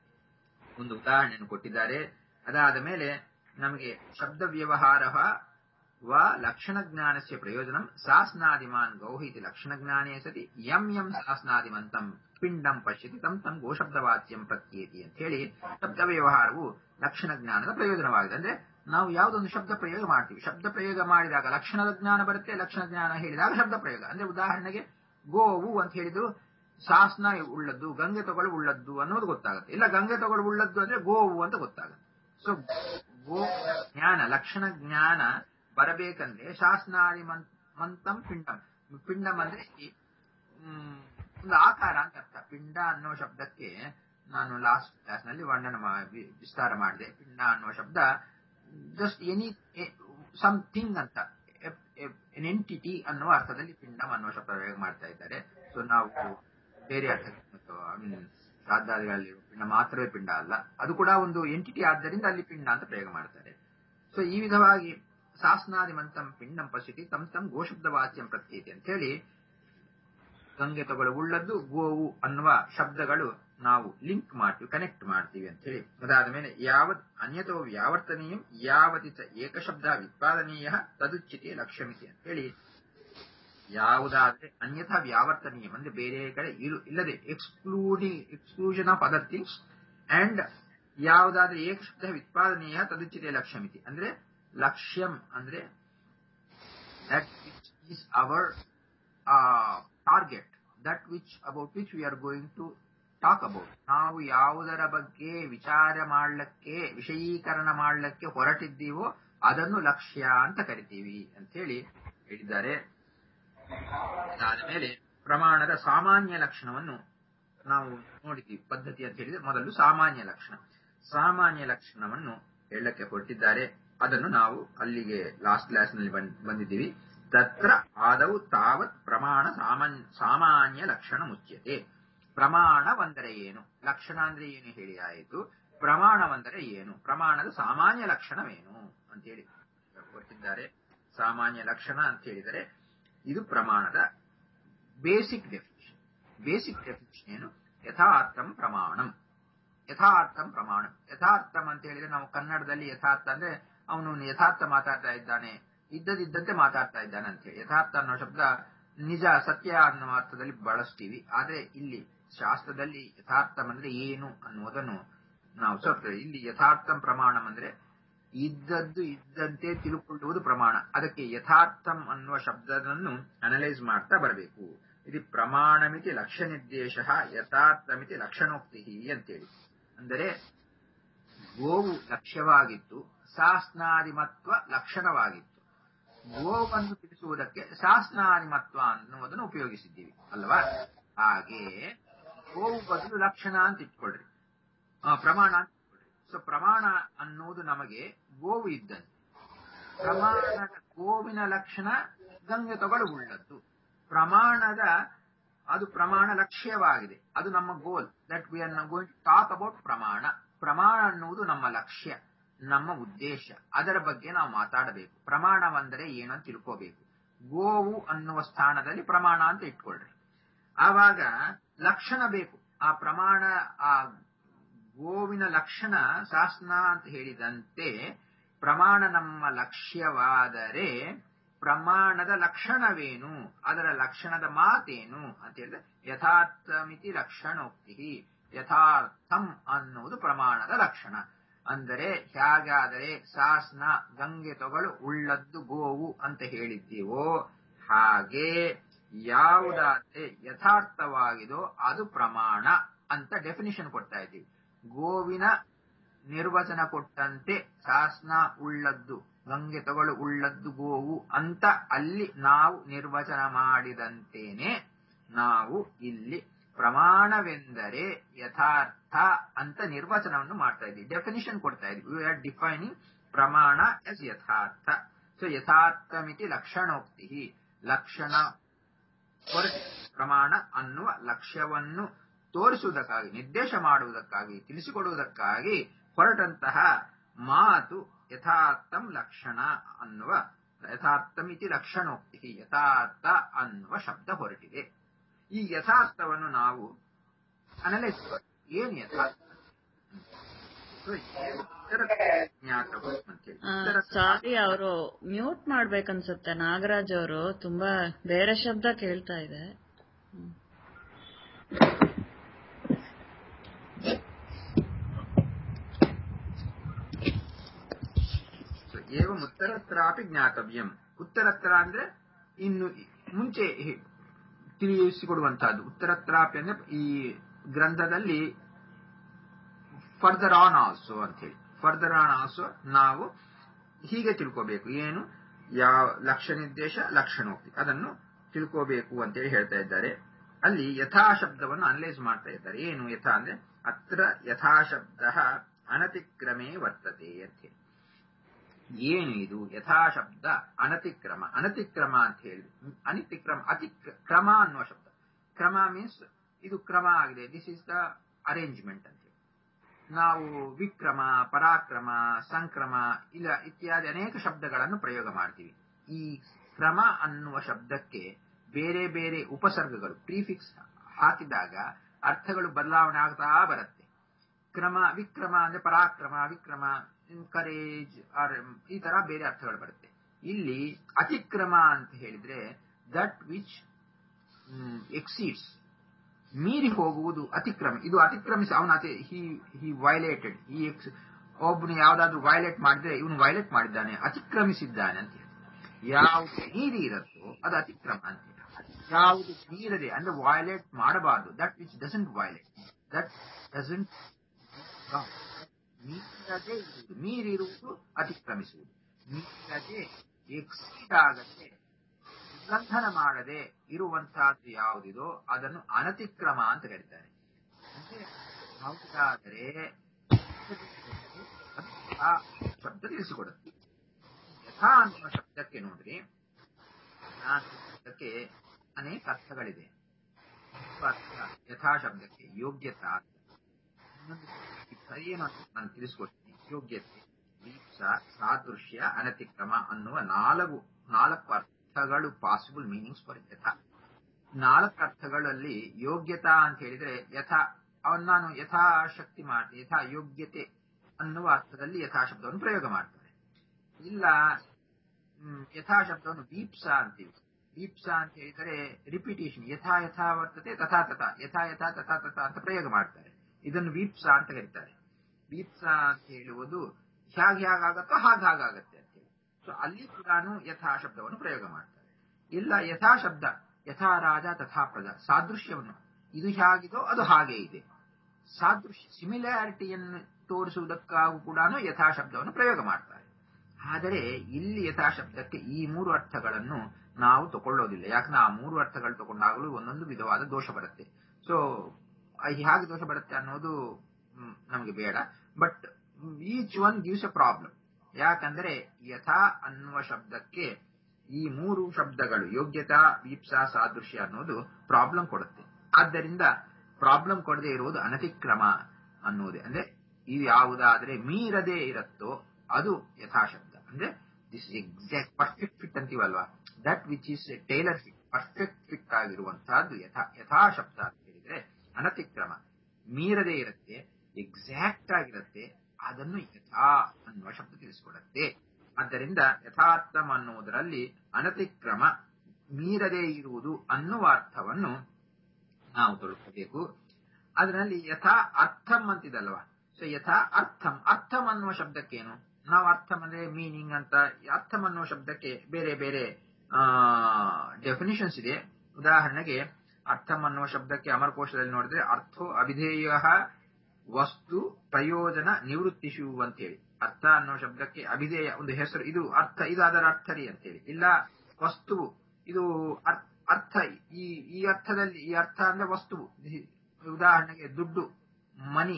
[SPEAKER 1] ಒಂದು ಉದಾಹರಣೆಯನ್ನು ಕೊಟ್ಟಿದ್ದಾರೆ ಅದಾದ ಮೇಲೆ ನಮಗೆ ಶಬ್ದ ವ್ಯವಹಾರ ವ ಲಕ್ಷಣ ಜ್ಞಾನಸ್ಯ ಪ್ರಯೋಜನಂ ಸಾಸ್ನಾದಿಮಾನ್ ಗೌಹಿತಿ ಲಕ್ಷಣ ಜ್ಞಾನೇ ಸತಿ ಯಂ ಯಂ ಸಾಸ್ನಾದಿಮಂತಂ ಪಿಂಡಂ ಪಶ್ಯತಿ ತಂ ತಂ ಗೋಶಬ್ದವಾಚ್ಯಂ ಪ್ರತ್ಯೇತಿ ಅಂತ ಹೇಳಿ ಶಬ್ದ ವ್ಯವಹಾರವು ಲಕ್ಷಣ ಜ್ಞಾನದ ಪ್ರಯೋಜನವಾಗಿದೆ ಅಂದ್ರೆ ನಾವು ಯಾವುದೊಂದು ಶಬ್ದ ಪ್ರಯೋಗ ಮಾಡ್ತೀವಿ ಶಬ್ದ ಪ್ರಯೋಗ ಮಾಡಿದಾಗ ಲಕ್ಷಣದ ಜ್ಞಾನ ಬರುತ್ತೆ ಲಕ್ಷಣ ಜ್ಞಾನ ಹೇಳಿದಾಗ ಶಬ್ದ ಪ್ರಯೋಗ ಅಂದ್ರೆ ಉದಾಹರಣೆಗೆ ಗೋವು ಅಂತ ಹೇಳಿದ್ರು ಶಾಸನ ಉಳ್ಳದ್ದು ಗಂಗೆ ತಗೊಳ್ಳು ಉಳ್ಳದ್ದು ಅನ್ನೋದು ಗೊತ್ತಾಗುತ್ತೆ ಇಲ್ಲ ಗಂಗೆ ತಗೊಳ್ಳು ಉಳ್ಳದ್ದು ಅಂದ್ರೆ ಗೋವು ಅಂತ ಗೊತ್ತಾಗುತ್ತೆ ಸೊ ಗೋ ಜ್ಞಾನ ಲಕ್ಷಣ ಜ್ಞಾನ ಬರಬೇಕಂದ್ರೆ ಶಾಸನಾದಿ ಮಂತಂ ಪಿಂಡಂ ಪಿಂಡಂ ಅಂದ್ರೆ ಈ, ಮ್, ಒಂದು ಆಕಾರ ಅಂತ ಅರ್ಥ ಪಿಂಡ ಅನ್ನೋ ಶಬ್ದಕ್ಕೆ ನಾನು ಲಾಸ್ಟ್ ಕ್ಲಾಸ್ ನಲ್ಲಿ ವರ್ಣನ ಮಾ- ವಿ- ವಿಸ್ತಾರ ಮಾಡಿದೆ ಪಿಂಡ ಅನ್ನೋ ಶಬ್ದ ಜಸ್ಟ್ ಎನಿ ಸಮಥಿಂಗ್ ಅಂತ ಎನ್ ಎಂಟಿಟಿ ಅನ್ನುವ ಅರ್ಥದಲ್ಲಿ ಪಿಂಡಂ ಅನ್ನೋ ಶಬ್ದ ಪ್ರಯೋಗ ಮಾಡ್ತಾ ಇದ್ದಾರೆ ಸೊ ನಾವು ಬೇರೆ ಅರ್ಥಕ್ಕೆ ಐ ಮೀನ್ ಶ್ರಾದ್ದಾದಿಗಳಲ್ಲಿ ಪಿಂಡ ಮಾತ್ರವೇ ಪಿಂಡ ಅಲ್ಲ ಅದು ಕೂಡ ಒಂದು ಎಂಟಿಟಿ ಆದ್ದರಿಂದ ಅಲ್ಲಿ ಪಿಂಡ ಅಂತ ಪ್ರಯೋಗ ಮಾಡ್ತಾರೆ ಸೊ ಈ ವಿಧವಾಗಿ ಶಾಸನಾದಿ ಮಂತಂ ಪಿಂಡಂ ಪಶ್ಯತಿ ತಂ ತಂ ಗೋಶಬ್ದ ವಾಚ್ಯಂ ಪ್ರತ್ಯೇತಿ ಅಂತ ಹೇಳಿ ಗಂಗೆ ತಗೊಳ್ಳು ಉಳ್ಳದ್ದು ಗೋವು ಅನ್ನುವ ಶಬ್ದಗಳು ನಾವು ಲಿಂಕ್ ಮಾಡ್ತೀವಿ ಕನೆಕ್ಟ್ ಮಾಡ್ತೀವಿ ಅಂತ ಹೇಳಿ ಅದಾದ ಮೇಲೆ ಯಾವತ್ ಅನ್ಯತೋ ವ್ಯಾವರ್ತನೀಯಂ ಯಾವತಿ ಚ ಏಕಶಬ್ದ ವಿತ್ಪಾದನೀಯ ತದುಚ್ಚಿತೆ ಲಕ್ಷ್ಯಮಿತಿ ಅಂತ ಹೇಳಿ ಯಾವುದಾದ್ರೆ ಅನ್ಯಥಾ ವ್ಯಾವರ್ತನೀಯಂ ಅಂದ್ರೆ ಬೇರೆ ಕಡೆ ಇರು ಇಲ್ಲದೆ excluding exclusion of other things and ಯಾವುದಾದ್ರೆ ಏಕಶಬ್ದ ವಿತ್ಪಾದನೀಯ ತದುಚ್ಚಿತೆ ಲಕ್ಷ್ಯಮಿತಿ ಅಂದ್ರೆ ಲಕ್ಷ್ಯಂ ಅಂದ್ರೆ that which is our uh, target, that which about which we are going to talk about. ನಾವು ಯಾವುದರ ಬಗ್ಗೆ ವಿಚಾರ ಮಾಡಲಿಕ್ಕೆ ವಿಷಯೀಕರಣ ಮಾಡಲಿಕ್ಕೆ ಹೊರಟಿದ್ದೀವೋ ಅದನ್ನು ಲಕ್ಷ್ಯ ಅಂತ ಕರಿತೀವಿ ಅಂತ ಹೇಳಿ ಹೇಳಿದ್ದಾರೆ ಅದಾದ ಮೇಲೆ ಪ್ರಮಾಣದ ಸಾಮಾನ್ಯ ಲಕ್ಷಣವನ್ನು ನಾವು ನೋಡಿದ್ದೀವಿ ಪದ್ಧತಿ ಅಂತ ಹೇಳಿದ್ರೆ ಮೊದಲು ಸಾಮಾನ್ಯ ಲಕ್ಷಣ ಸಾಮಾನ್ಯ ಲಕ್ಷಣವನ್ನು ಹೇಳಕ್ಕೆ ಹೊರಟಿದ್ದಾರೆ ಅದನ್ನು ನಾವು ಅಲ್ಲಿಗೆ ಲಾಸ್ಟ್ ಕ್ಲಾಸ್ ನಲ್ಲಿ ಬಂದ್- ಬಂದಿದ್ದೀವಿ ತತ್ರ ಆದವು ತಾವತ್ ಪ್ರಮಾಣ ಸಾಮಾನ್ಯ ಸಾಮಾನ್ಯ ಲಕ್ಷಣ ಮುಚ್ಯತೆ ಪ್ರಮಾಣವಂದರೆ ಏನು ಲಕ್ಷಣ ಅಂದ್ರೆ ಏನು ಹೇಳಿ ಆಯಿತು ಪ್ರಮಾಣವಂದರೆ ಏನು ಪ್ರಮಾಣದ ಸಾಮಾನ್ಯ ಲಕ್ಷಣವೇನು ಅಂತೇಳಿ ಕೊಟ್ಟಿದ್ದಾರೆ ಸಾಮಾನ್ಯ ಲಕ್ಷಣ ಅಂತ ಹೇಳಿದರೆ ಇದು ಪ್ರಮಾಣದ ಬೇಸಿಕ್ ಡೆಫಿನಿಷನ್ ಬೇಸಿಕ್ ಡೆಫಿನಿಷನ್ ಏನು ಯಥಾರ್ಥಂ ಪ್ರಮಾಣಂ ಯಥಾರ್ಥಂ ಪ್ರಮಾಣ ಯಥಾರ್ಥಂ ಅಂತ ಹೇಳಿದ್ರೆ ನಾವು ಕನ್ನಡದಲ್ಲಿ ಯಥಾರ್ಥ ಅಂದ್ರೆ ಅವನು ಯಥಾರ್ಥ ಮಾತಾಡ್ತಾ ಇದ್ದಾನೆ ಇದ್ದದಿದ್ದಂತೆ ಮಾತಾಡ್ತಾ ಇದ್ದಾನೆ ಅಂತ ಹೇಳಿ ಯಥಾರ್ಥ ಅನ್ನೋ ಶಬ್ದ ನಿಜ ಸತ್ಯ ಅನ್ನೋ ಅರ್ಥದಲ್ಲಿ ಬಳಸ್ತೀವಿ ಆದ್ರೆ ಇಲ್ಲಿ ಶಾಸ್ತ್ರದಲ್ಲಿ ಯಥಾರ್ಥಂ ಅಂದ್ರೆ ಏನು ಅನ್ನುವುದನ್ನು ನಾವು ಸ್ವಲ್ಪ ಇಲ್ಲಿ ಯಥಾರ್ಥಂ ಪ್ರಮಾಣಂ ಅಂದ್ರೆ ಇದ್ದದ್ದು ಇದ್ದಂತೆ ತಿಳುಕೊಳ್ಳುವುದು ಪ್ರಮಾಣ ಅದಕ್ಕೆ ಯಥಾರ್ಥಂ ಅನ್ನುವ ಶಬ್ದವನ್ನು ಅನಲೈಸ್ ಮಾಡ್ತಾ ಬರಬೇಕು ಇದು ಪ್ರಮಾಣಮಿತಿ ಲಕ್ಷ್ಯ ನಿರ್ದೇಶ ಯಥಾರ್ಥಮಿತಿ ಲಕ್ಷಣೋಕ್ತಿ ಅಂತೇಳಿ ಅಂದರೆ ಗೋವು ಲಕ್ಷ್ಯವಾಗಿತ್ತು ಸಾಸ್ನಾದಿಮತ್ವ ಲಕ್ಷಣವಾಗಿತ್ತು ಗೋವನ್ನು ತಿಳಿಸುವುದಕ್ಕೆ ಶಾಸ್ನಾನಿಮತ್ವ ಅನ್ನುವುದನ್ನು ಉಪಯೋಗಿಸಿದ್ದೀವಿ ಅಲ್ವಾ ಹಾಗೆ ಗೋವು ಬದಲು ಲಕ್ಷಣ ಅಂತ ಇಟ್ಕೊಳ್ರಿ ಆ, ಪ್ರಮಾಣ ಅಂತ ಇಟ್ಕೊಳ್ರಿ ಸೊ ಪ್ರಮಾಣ ಅನ್ನುವುದು ನಮಗೆ ಗೋವು ಇದ್ದಂತೆ ಪ್ರಮಾಣದ ಗೋವಿನ ಲಕ್ಷಣ ಗಂಗೆ ತೊಗಲು ಉಳ್ಳದ್ದು ಪ್ರಮಾಣದ ಅದು ಪ್ರಮಾಣ ಲಕ್ಷ್ಯವಾಗಿದೆ ಅದು ನಮ್ಮ goal that we are going to talk about ಪ್ರಮಾಣ ಪ್ರಮಾಣ ಅನ್ನುವುದು ನಮ್ಮ ಲಕ್ಷ್ಯ ನಮ್ಮ ಉದ್ದೇಶ ಅದರ ಬಗ್ಗೆ ನಾವು ಮಾತಾಡಬೇಕು ಪ್ರಮಾಣವಂದರೆ ಏನು ಅಂತ ತಿಳ್ಕೋಬೇಕು ಗೋವು ಅನ್ನುವ ಸ್ಥಾನದಲ್ಲಿ ಪ್ರಮಾಣ ಅಂತ ಇಟ್ಕೊಳ್ರಿ ಆವಾಗ ಲಕ್ಷಣ ಬೇಕು ಆ ಪ್ರಮಾಣ ಆ ಗೋವಿನ ಲಕ್ಷಣ ಶಾಸನ ಅಂತ ಹೇಳಿದಂತೆ ಪ್ರಮಾಣ ನಮ್ಮ ಲಕ್ಷ್ಯವಾದರೆ ಪ್ರಮಾಣದ ಲಕ್ಷಣವೇನು ಅದರ ಲಕ್ಷಣದ ಮಾತೇನು ಅಂತ ಹೇಳಿದ್ರೆ ಯಥಾರ್ಥಮಿತಿ ಲಕ್ಷಣೋಕ್ತಿ ಯಥಾರ್ಥಂ ಅನ್ನುವುದು ಪ್ರಮಾಣದ ಲಕ್ಷಣ ಅಂದರೆ ಹೇಗಾದರೆ ಶಾಸನ ಗಂಗೆ ತೊಗಳು ಉಳ್ಳದ್ದು ಗೋವು ಅಂತ ಹೇಳಿದ್ದೀವೋ ಹಾಗೆ ಯಾವುದಾದ್ರೆ ಯಥಾರ್ಥವಾಗಿದೋ ಅದು ಪ್ರಮಾಣ ಅಂತ ಡೆಫಿನಿಷನ್ ಕೊಡ್ತಾ ಇದ್ದೀವಿ ಗೋವಿನ ನಿರ್ವಚನ ಕೊಟ್ಟಂತೆ ಶಾಸನ ಉಳ್ಳದ್ದು ಗಂಗೆ ತಗಳು ಉಳ್ಳದ್ದು ಗೋವು ಅಂತ ಅಲ್ಲಿ ನಾವು ನಿರ್ವಚನ ಮಾಡಿದಂತೇನೆ ನಾವು ಇಲ್ಲಿ ಪ್ರಮಾಣವೆಂದರೆ ಯಥಾರ್ಥ ಅಂತ ನಿರ್ವಚನವನ್ನು ಮಾಡ್ತಾ ಇದ್ದೀವಿ ಡೆಫಿನಿಷನ್ ಕೊಡ್ತಾ ಇದ್ದೀವಿ ವಿ ಆರ್ ಡಿಫೈನಿಂಗ್ ಪ್ರಮಾಣ ಎಸ್ ಯಥಾರ್ಥ ಸೊ ಯಥಾರ್ಥಮಿತಿ ಲಕ್ಷಣೋಕ್ತಿ ಲಕ್ಷಣ ಹೊರಟಿ ಪ್ರಮಾಣ ಅನ್ನುವ ಲಕ್ಷ್ಯವನ್ನು ತೋರಿಸುವುದಕ್ಕಾಗಿ ನಿರ್ದೇಶ ಮಾಡುವುದಕ್ಕಾಗಿ ತಿಳಿಸಿಕೊಡುವುದಕ್ಕಾಗಿ ಹೊರಟಂತಹ ಮಾತು ಯಥಾರ್ಥಂ ಲಕ್ಷಣ ಅನ್ನುವ ಯಥಾರ್ಥಮಿತಿ ಲಕ್ಷಣೋಕ್ತಿ ಯಥಾರ್ಥ ಅನ್ನುವ ಶಬ್ದ ಹೊರಟಿದೆ ಈ ಯಥಾರ್ಥವನ್ನು ನಾವು ಅನಲೈಸ್ ಏನು ಯಥಾರ್ಥ So, ಏನು ಉತ್ತರ ಜ್ಞಾತವು ಅಂತೇಳಿ. ಉತ್ತರ
[SPEAKER 2] ಸಾರಿ ಅವರು ಮ್ಯೂಟ್ ಮಾಡ್ಬೇಕನ್ಸುತ್ತೆ ನಾಗರಾಜ್ ಅವರು ತುಂಬಾ ಬೇರೆ ಶಬ್ದ ಕೇಳ್ತಾ ಇದೆ ಹ್ಮ್.
[SPEAKER 1] So, ಏವಂ ಉತ್ತರತ್ರಾಪಿ ಜ್ಞಾತವ್ಯಂ ಉತ್ತರತ್ರ ಅಂದ್ರೆ ಇನ್ನು ಮುಂಚೆ ಹಿ- ತಿಳಿಸಿಕೊಡುವಂತಹದ್ದು ಉತ್ತರತ್ರಾಪಿ ಅಂದ್ರೆ ಈ ಗ್ರಂಥದಲ್ಲಿ ಫರ್ದರ್ ಆನ್ ಆಲ್ಸೋ ಅಂತ ಹೇಳಿ ಫರ್ದರ್ ಆನ್ ಆಲ್ಸೋ ನಾವು ಹೀಗೆ ತಿಳ್ಕೋಬೇಕು ಏನು ಯಾವ ಲಕ್ಷ ನಿರ್ದೇಶ ಲಕ್ಷಣೋಕ್ತಿ ಅದನ್ನು ತಿಳ್ಕೋಬೇಕು ಅಂತೇಳಿ ಹೇಳ್ತಾ ಇದ್ದಾರೆ ಅಲ್ಲಿ ಯಥಾ ಶಬ್ದವನ್ನು ಅನಲೈಸ್ ಮಾಡ್ತಾ ಇದ್ದಾರೆ ಏನು ಯಥಾ ಅಂದ್ರೆ ಅತ್ರ ಯಥಾ ಶಬ್ದ ಅನತಿಕ್ರಮೇ ವರ್ತತೆ ಅಂತ ಹೇಳಿ ಏನು ಇದು ಯಥಾ ಶಬ್ದ ಅನತಿಕ್ರಮ ಅನತಿಕ್ರಮ ಅಂತ ಹೇಳಿ ಅನಿತಿಕ್ರಮ ಅತಿ ಕ್ರಮ ಅನ್ನುವ ಶಬ್ದ ಕ್ರಮ ಮೀನ್ಸ್ ಇದು ಕ್ರಮ ಆಗಿದೆ ದಿಸ್ ಇಸ್ ದ ಅರೇಂಜ್ಮೆಂಟ್ ಅಂತ ಹೇಳಿ ನಾವು ವಿಕ್ರಮ ಪರಾಕ್ರಮ ಸಂಕ್ರಮ ಇಲ್ಲ ಇತ್ಯಾದಿ ಅನೇಕ ಶಬ್ದಗಳನ್ನು ಪ್ರಯೋಗ ಮಾಡ್ತೀವಿ ಈ ಕ್ರಮ ಅನ್ನುವ ಶಬ್ದಕ್ಕೆ ಬೇರೆ ಬೇರೆ ಉಪಸರ್ಗಗಳು ಪ್ರೀಫಿಕ್ಸ್ ಹಾಕಿದಾಗ ಅರ್ಥಗಳು ಬದಲಾವಣೆ ಆಗ್ತಾ ಬರುತ್ತೆ ಕ್ರಮ ವಿಕ್ರಮ ಅಂದ್ರೆ ಪರಾಕ್ರಮ ವಿಕ್ರಮ ಕರೇಜ್ ಆರ್ ಈ ತರ ಬೇರೆ ಅರ್ಥಗಳು ಬರುತ್ತೆ ಇಲ್ಲಿ ಅತಿಕ್ರಮ ಅಂತ ಹೇಳಿದ್ರೆ ದಟ್ ವಿಚ್ ಎಕ್ಸೀಡ್ಸ್ ಮೀರಿ ಹೋಗುವುದು ಅತಿಕ್ರಮ ಇದು ಅತಿಕ್ರಮಿಸಿ ಅವನ ಅತಿ ಹಿ ಹಿ ವೈಲೇಟೆಡ್ ಈ ಎಕ್ಸ್ ಒಬ್ಬನು ಯಾವ್ದಾದ್ರು ವೈಲೇಟ್ ಮಾಡಿದ್ರೆ ಇವನು ವೈಲೇಟ್ ಮಾಡಿದ್ದಾನೆ ಅತಿಕ್ರಮಿಸಿದ್ದಾನೆ ಅಂತ ಹೇಳಿ ಯಾವುದು ಮೀರಿ ಇರತ್ತೋ ಅದು ಅತಿಕ್ರಮ ಅಂತ ಹೇಳಿ ಯಾವುದು ಮೀರದೆ ಅಂದ್ರೆ ವೈಲೇಟ್ ಮಾಡಬಾರದು that which doesn't violate that doesn't ಮೀರದೆ ಇರುವುದು ಮೀರಿರುವುದು ಅತಿಕ್ರಮಿಸುವುದು ಮೀರದೆ ಎಕ್ಸೀಡ್ ಆಗದೆ ಉಲ್ಲಂಘನ ಮಾಡದೆ ಇರುವಂತಹದ್ದು ಯಾವುದಿದೋ ಅದನ್ನು ಅನತಿಕ್ರಮ ಅಂತ ಕರೀತಾರೆ ಅಂದ್ರೆ ಯಾವುದಾದರೆ ಆ ಶಬ್ದ ತಿಳಿಸಿಕೊಡುತ್ತೆ ಯಥಾ ಅನ್ನುವ ಶಬ್ದಕ್ಕೆ ನೋಡ್ರಿ ಆ ಶಬ್ದಕ್ಕೆ ಅನೇಕ ಅರ್ಥಗಳಿದೆ ಒಂದು ಅರ್ಥ ಯಥಾ ಶಬ್ದಕ್ಕೆ ಯೋಗ್ಯತಾ ಅಂತ ಇನ್ನೊಂದು ಏನು ಅಂತ ನಾನು ತಿಳಿಸ್ಕೊಡ್ತೀನಿ ಯೋಗ್ಯತೆ ದೀಪ್ಸ ಸಾದೃಶ್ಯ ಅನತಿಕ್ರಮ ಅನ್ನುವ ನಾಲ್ಕು ನಾಲ್ಕು ಅರ್ಥಗಳು ಪಾಸಿಬಲ್ ಮೀನಿಂಗ್ಸ್ ಫಾರ್ ಯಥಾ ನಾಲ್ಕು ಅರ್ಥಗಳಲ್ಲಿ ಯೋಗ್ಯತಾ ಅಂತ ಹೇಳಿದ್ರೆ ಯಥಾ ಅವನ್ ನಾನು ಯಥಾಶಕ್ತಿ ಮಾಡ್ತೀನಿ ಯಥಾ ಯೋಗ್ಯತೆ ಅನ್ನುವ ಅರ್ಥದಲ್ಲಿ ಯಥಾ ಶಬ್ದವನ್ನು ಪ್ರಯೋಗ ಮಾಡ್ತಾರೆ ಇಲ್ಲ ಹ್ಮ್, ಯಥಾ ಶಬ್ದವನ್ನು ವೀಪ್ಸಾ ಅಂತೀವಿ ವೀಪ್ಸಾ ಅಂತ ಹೇಳಿದರೆ ರಿಪಿಟೇಷನ್ ಯಥಾ ಯಥಾ ವರ್ತತೆ ತಥಾ ತಥಾ ಯಥಾ ಯಥಾ ತಥಾ ತಥಾ ಅಂತ ಪ್ರಯೋಗ ಮಾಡ್ತಾರೆ ಇದನ್ನು ವೀಪ್ಸಾ ಅಂತ ಕರೀತಾರೆ ವೀಪ್ಸಾ ಅಂತ ಹೇಳುವುದು ಹೇಗೆ ಹೇಗಾಗತ್ತೋ ಹಾಗೆ ಹಾಗಾಗತ್ತೆ ಅಂತ ಹೇಳಿ ಸೊ ಅಲ್ಲಿ ಕೂಡ ಯಥಾ ಶಬ್ದವನ್ನು ಪ್ರಯೋಗ ಮಾಡ್ತಾರೆ ಇಲ್ಲ ಯಥಾ ಶಬ್ದ ಯಥಾ ರಾಜ ತಥಾ ಪ್ರಜಾ ಸಾದೃಶ್ಯವನ್ನು ಇದು ಹೇಗಿದೋ ಅದು ಹಾಗೆ ಇದೆ ಸಾದೃಶ್ಯ ಸಿಮಿಲಾರಿಟಿಯನ್ನು ತೋರಿಸುವುದಕ್ಕಾಗೂ ಕೂಡ ಯಥಾ ಶಬ್ದವನ್ನು ಪ್ರಯೋಗ ಮಾಡ್ತಾರೆ ಆದರೆ ಇಲ್ಲಿ ಯಥಾ ಶಬ್ದಕ್ಕೆ ಈ ಮೂರು ಅರ್ಥಗಳನ್ನು ನಾವು ತಗೊಳ್ಳೋದಿಲ್ಲ ಯಾಕಂದ್ರೆ ಆ ಮೂರು ಅರ್ಥಗಳು ತಗೊಂಡಾಗಲೂ ಒಂದೊಂದು ವಿಧವಾದ ದೋಷ ಬರುತ್ತೆ ಸೊ ಹೇಗೆ ದೋಷ ಬರುತ್ತೆ ಅನ್ನೋದು ಮ್, ನಮಗೆ ಬೇಡ but each one gives a problem ಯಾಕಂದ್ರೆ ಯಥಾ ಅನ್ನುವ ಶಬ್ದಕ್ಕೆ ಈ ಮೂರು ಶಬ್ದಗಳು ಯೋಗ್ಯತಾ ವೀಪ್ಸಾ ಸಾದೃಶ್ಯ ಅನ್ನೋದು ಪ್ರಾಬ್ಲಮ್ ಕೊಡುತ್ತೆ ಆದ್ದರಿಂದ ಪ್ರಾಬ್ಲಮ್ ಕೊಡದೆ ಇರುವುದು ಅನತಿಕ್ರಮ ಅನ್ನೋದೇ ಅಂದ್ರೆ ಇದು ಯಾವುದಾದ್ರೆ ಮೀರದೆ ಇರುತ್ತೋ ಅದು ಯಥಾಶಬ್ದ ಅಂದ್ರೆ ದಿಸ್ ಎಕ್ಸಾಕ್ಟ್ ಪರ್ಫೆಕ್ಟ್ ಫಿಟ್ ಅಂತೀವಲ್ವಾ that which is tailor fit perfect fit ಆಗಿರುವಂತಹದ್ದು ಯಥಾ ಯಥಾಶಬ್ದ ಅಂತ ಹೇಳಿದ್ರೆ ಅನತಿಕ್ರಮ ಮೀರದೆ ಇರುತ್ತೆ ಎಕ್ಸಾಕ್ಟ್ ಆಗಿರುತ್ತೆ ಅದನ್ನು ಯಥಾ ಅನ್ನುವ ಶಬ್ದ ತಿಳಿಸಿಕೊಡುತ್ತೆ ಆದ್ದರಿಂದ ಯಥಾರ್ಥಂ ಅನ್ನುವುದರಲ್ಲಿ ಅನತಿಕ್ರಮ ಮೀರದೇ ಇರುವುದು ಅನ್ನುವ ಅರ್ಥವನ್ನು ನಾವು ತಿಳ್ಕೋಬೇಕು ಅದರಲ್ಲಿ ಯಥಾ ಅರ್ಥಂ ಅಂತಿದಲ್ವಾ ಸೊ ಯಥಾ ಅರ್ಥಂ ಅರ್ಥಂ ಅನ್ನುವ ಶಬ್ದಕ್ಕೇನು ನಾವು ಅರ್ಥಂ ಅಂದ್ರೆ ಮೀನಿಂಗ್ ಅಂತ ಅರ್ಥಂ ಅನ್ನುವ ಶಬ್ದಕ್ಕೆ ಬೇರೆ ಬೇರೆ ಡೆಫಿನಿಷನ್ಸ್ ಇದೆ ಉದಾಹರಣೆಗೆ ಅರ್ಥಂ ಅನ್ನುವ ಶಬ್ದಕ್ಕೆ ಅಮರಕೋಶದಲ್ಲಿ ನೋಡಿದ್ರೆ ಅರ್ಥೋ ಅಭಿಧೇಯ ವಸ್ತು ಪ್ರಯೋಜನ ನಿವೃತ್ತಿಶು ಅಂತೇಳಿ ಅರ್ಥ ಅನ್ನೋ ಶಬ್ದಕ್ಕೆ ಅಭಿಧೇಯ ಒಂದು ಹೆಸರು ಇದು ಅರ್ಥ ಇದು ಅದರ ಅರ್ಥ ರೀ ಅಂತೇಳಿ ಇಲ್ಲ ವಸ್ತುವು ಇದು ಅರ್- ಅರ್ಥ ಈ ಈ ಅರ್ಥದಲ್ಲಿ ಈ ಅರ್ಥ ಅಂದ್ರೆ ವಸ್ತುವು ಈ- ಉದಾಹರಣೆಗೆ ದುಡ್ಡು ಮನಿ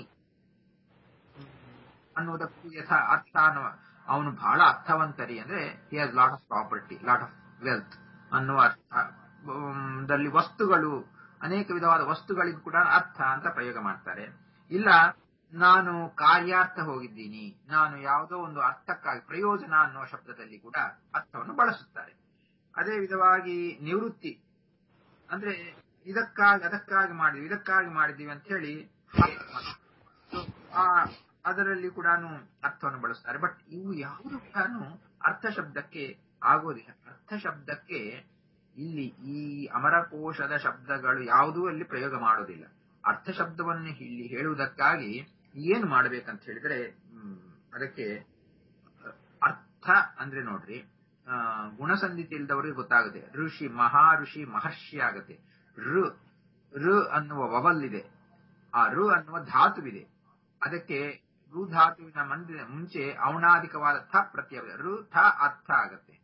[SPEAKER 1] ಅನ್ನೋದಕ್ಕೂ ಯಥಾ ಅರ್ಥ ಅನ್ನುವ ಅವನು ಬಹಳ ಅರ್ಥವಂತರಿ ಅಂದ್ರೆ he has lot of property lot of wealth ಅನ್ನುವ ಅರ್ಥ ಉಮ್, ದಲ್ಲಿ ವಸ್ತುಗಳು ಅನೇಕ ವಿಧವಾದ ವಸ್ತುಗಳಿಗೂ ಕೂಡ ಅರ್ಥ ಅಂತ ಪ್ರಯೋಗ ಮಾಡ್ತಾರೆ ಇಲ್ಲ ನಾನು ಕಾರ್ಯಾರ್ಥ ಹೋಗಿದ್ದೀನಿ ನಾನು ಯಾವುದೋ ಒಂದು ಅರ್ಥಕ್ಕಾಗಿ ಪ್ರಯೋಜನ ಅನ್ನುವ ಶಬ್ದದಲ್ಲಿ ಕೂಡ ಅರ್ಥವನ್ನು ಬಳಸುತ್ತಾರೆ ಅದೇ ವಿಧವಾಗಿ ನಿವೃತ್ತಿ ಅಂದ್ರೆ ಇದಕ್ಕಾಗಿ ಅದಕ್ಕಾಗಿ ಮಾಡಿದ್ವಿ ಇದಕ್ಕಾಗಿ ಮಾಡಿದೀವಿ ಅಂತ ಹೇಳಿ ಹಾಗೆ ಮಾಡ್ತಾರೆ. So, ಆ ಅದರಲ್ಲಿ ಕೂಡ ಅರ್ಥವನ್ನು ಬಳಸ್ತಾರೆ ಬಟ್ ಇವು ಯಾವುದು ಕೂಡ ಅರ್ಥ ಶಬ್ದಕ್ಕೆ ಆಗೋದಿಲ್ಲ ಅರ್ಥ ಶಬ್ದಕ್ಕೆ ಇಲ್ಲಿ ಈ ಅಮರಕೋಶದ ಶಬ್ದಗಳು ಯಾವುದೂ ಅಲ್ಲಿ ಪ್ರಯೋಗ ಮಾಡೋದಿಲ್ಲ ಅರ್ಥ ಶಬ್ದವನ್ನು ಇಲ್ಲಿ ಹೇಳುವುದಕ್ಕಾಗಿ ಏನು ಮಾಡ್ಬೇಕಂತ ಹೇಳಿದ್ರೆ ಹ್ಮ್, ಅದಕ್ಕೆ ಅರ್ಥ ಅಂದ್ರೆ ನೋಡ್ರಿ ಆ, ಗುಣಸಂಧಿ ತಿಳಿದವರಿಗೆ ಗೊತ್ತಾಗುತ್ತೆ ಋಷಿ ಮಹಾ ಋಷಿ ಮಹರ್ಷಿ ಆಗತ್ತೆ ಋ ಋ ಅನ್ನುವ ವವಲ್ ಇದೆ ಆ ಋ ಅನ್ನುವ ಧಾತುವಿದೆ ಅದಕ್ಕೆ ರು ಧಾತುವಿನ ಮಂದಿ ಮುಂಚೆ ಔಣಾಧಿಕವಾದ ಥ ಪ್ರತ್ಯಯ ಇದೆ. ಋ ಥ ಅರ್ಥ ಆಗತ್ತೆ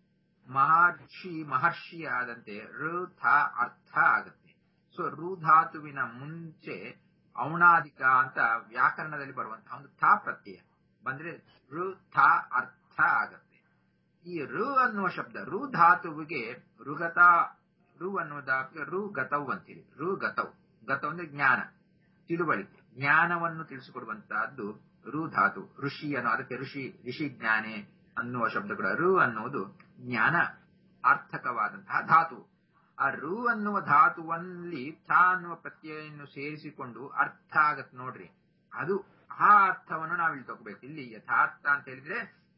[SPEAKER 1] ಮಹರ್ಷಿ ಮಹರ್ಷಿ ಆದಂತೆ ಋ ಥ ಅರ್ಥ ಆಗತ್ತೆ ಸೊ ರು ಧಾತುವಿನ ಮುಂಚೆ ಔಣಾಧಿಕ ಅಂತ ವ್ಯಾಕರಣದಲ್ಲಿ ಬರುವಂತಹ ಒಂದು ಥ ಪ್ರತ್ಯಯ ಬಂದ್ರೆ ಋ ಥ ಅರ್ಥ ಆಗತ್ತೆ ಈ ರು ಅನ್ನುವ ಶಬ್ದ ರು ಧಾತುವಿಗೆ ಋಗತ ರು ಅನ್ನುವುದಾಗಿ ರು ಗತವ್ ಅಂತೀವಿ ರು ಗತವ್ ಗತವ್ ಅಂದ್ರೆ ಜ್ಞಾನ ತಿಳುವಳಿಕೆ ಜ್ಞಾನವನ್ನು ತಿಳಿಸಿಕೊಡುವಂತಹದ್ದು ರು ಧಾತು ಋಷಿ ಅನ್ನೋ ಅದಕ್ಕೆ ಋಷಿ ಋಷಿ ಜ್ಞಾನೆ ಅನ್ನುವ ಶಬ್ದಗಳು ರು ಅನ್ನುವುದು ಜ್ಞಾನ ಅರ್ಥಕವಾದಂತಹ ಧಾತು ಆ ರು ಅನ್ನುವ ಧಾತುವಲ್ಲಿ ಥ ಅನ್ನುವ ಪ್ರತ್ಯಯನ್ನು ಸೇರಿಸಿಕೊಂಡು ಅರ್ಥ ಆಗತ್ ನೋಡ್ರಿ ಅದು ಆ ಅರ್ಥವನ್ನು ನಾವಿಲ್ಲಿ ತಗೋಬೇಕು ಇಲ್ಲಿ ಯಥಾರ್ಥ ಅಂತ ಹೇಳಿದ್ರೆ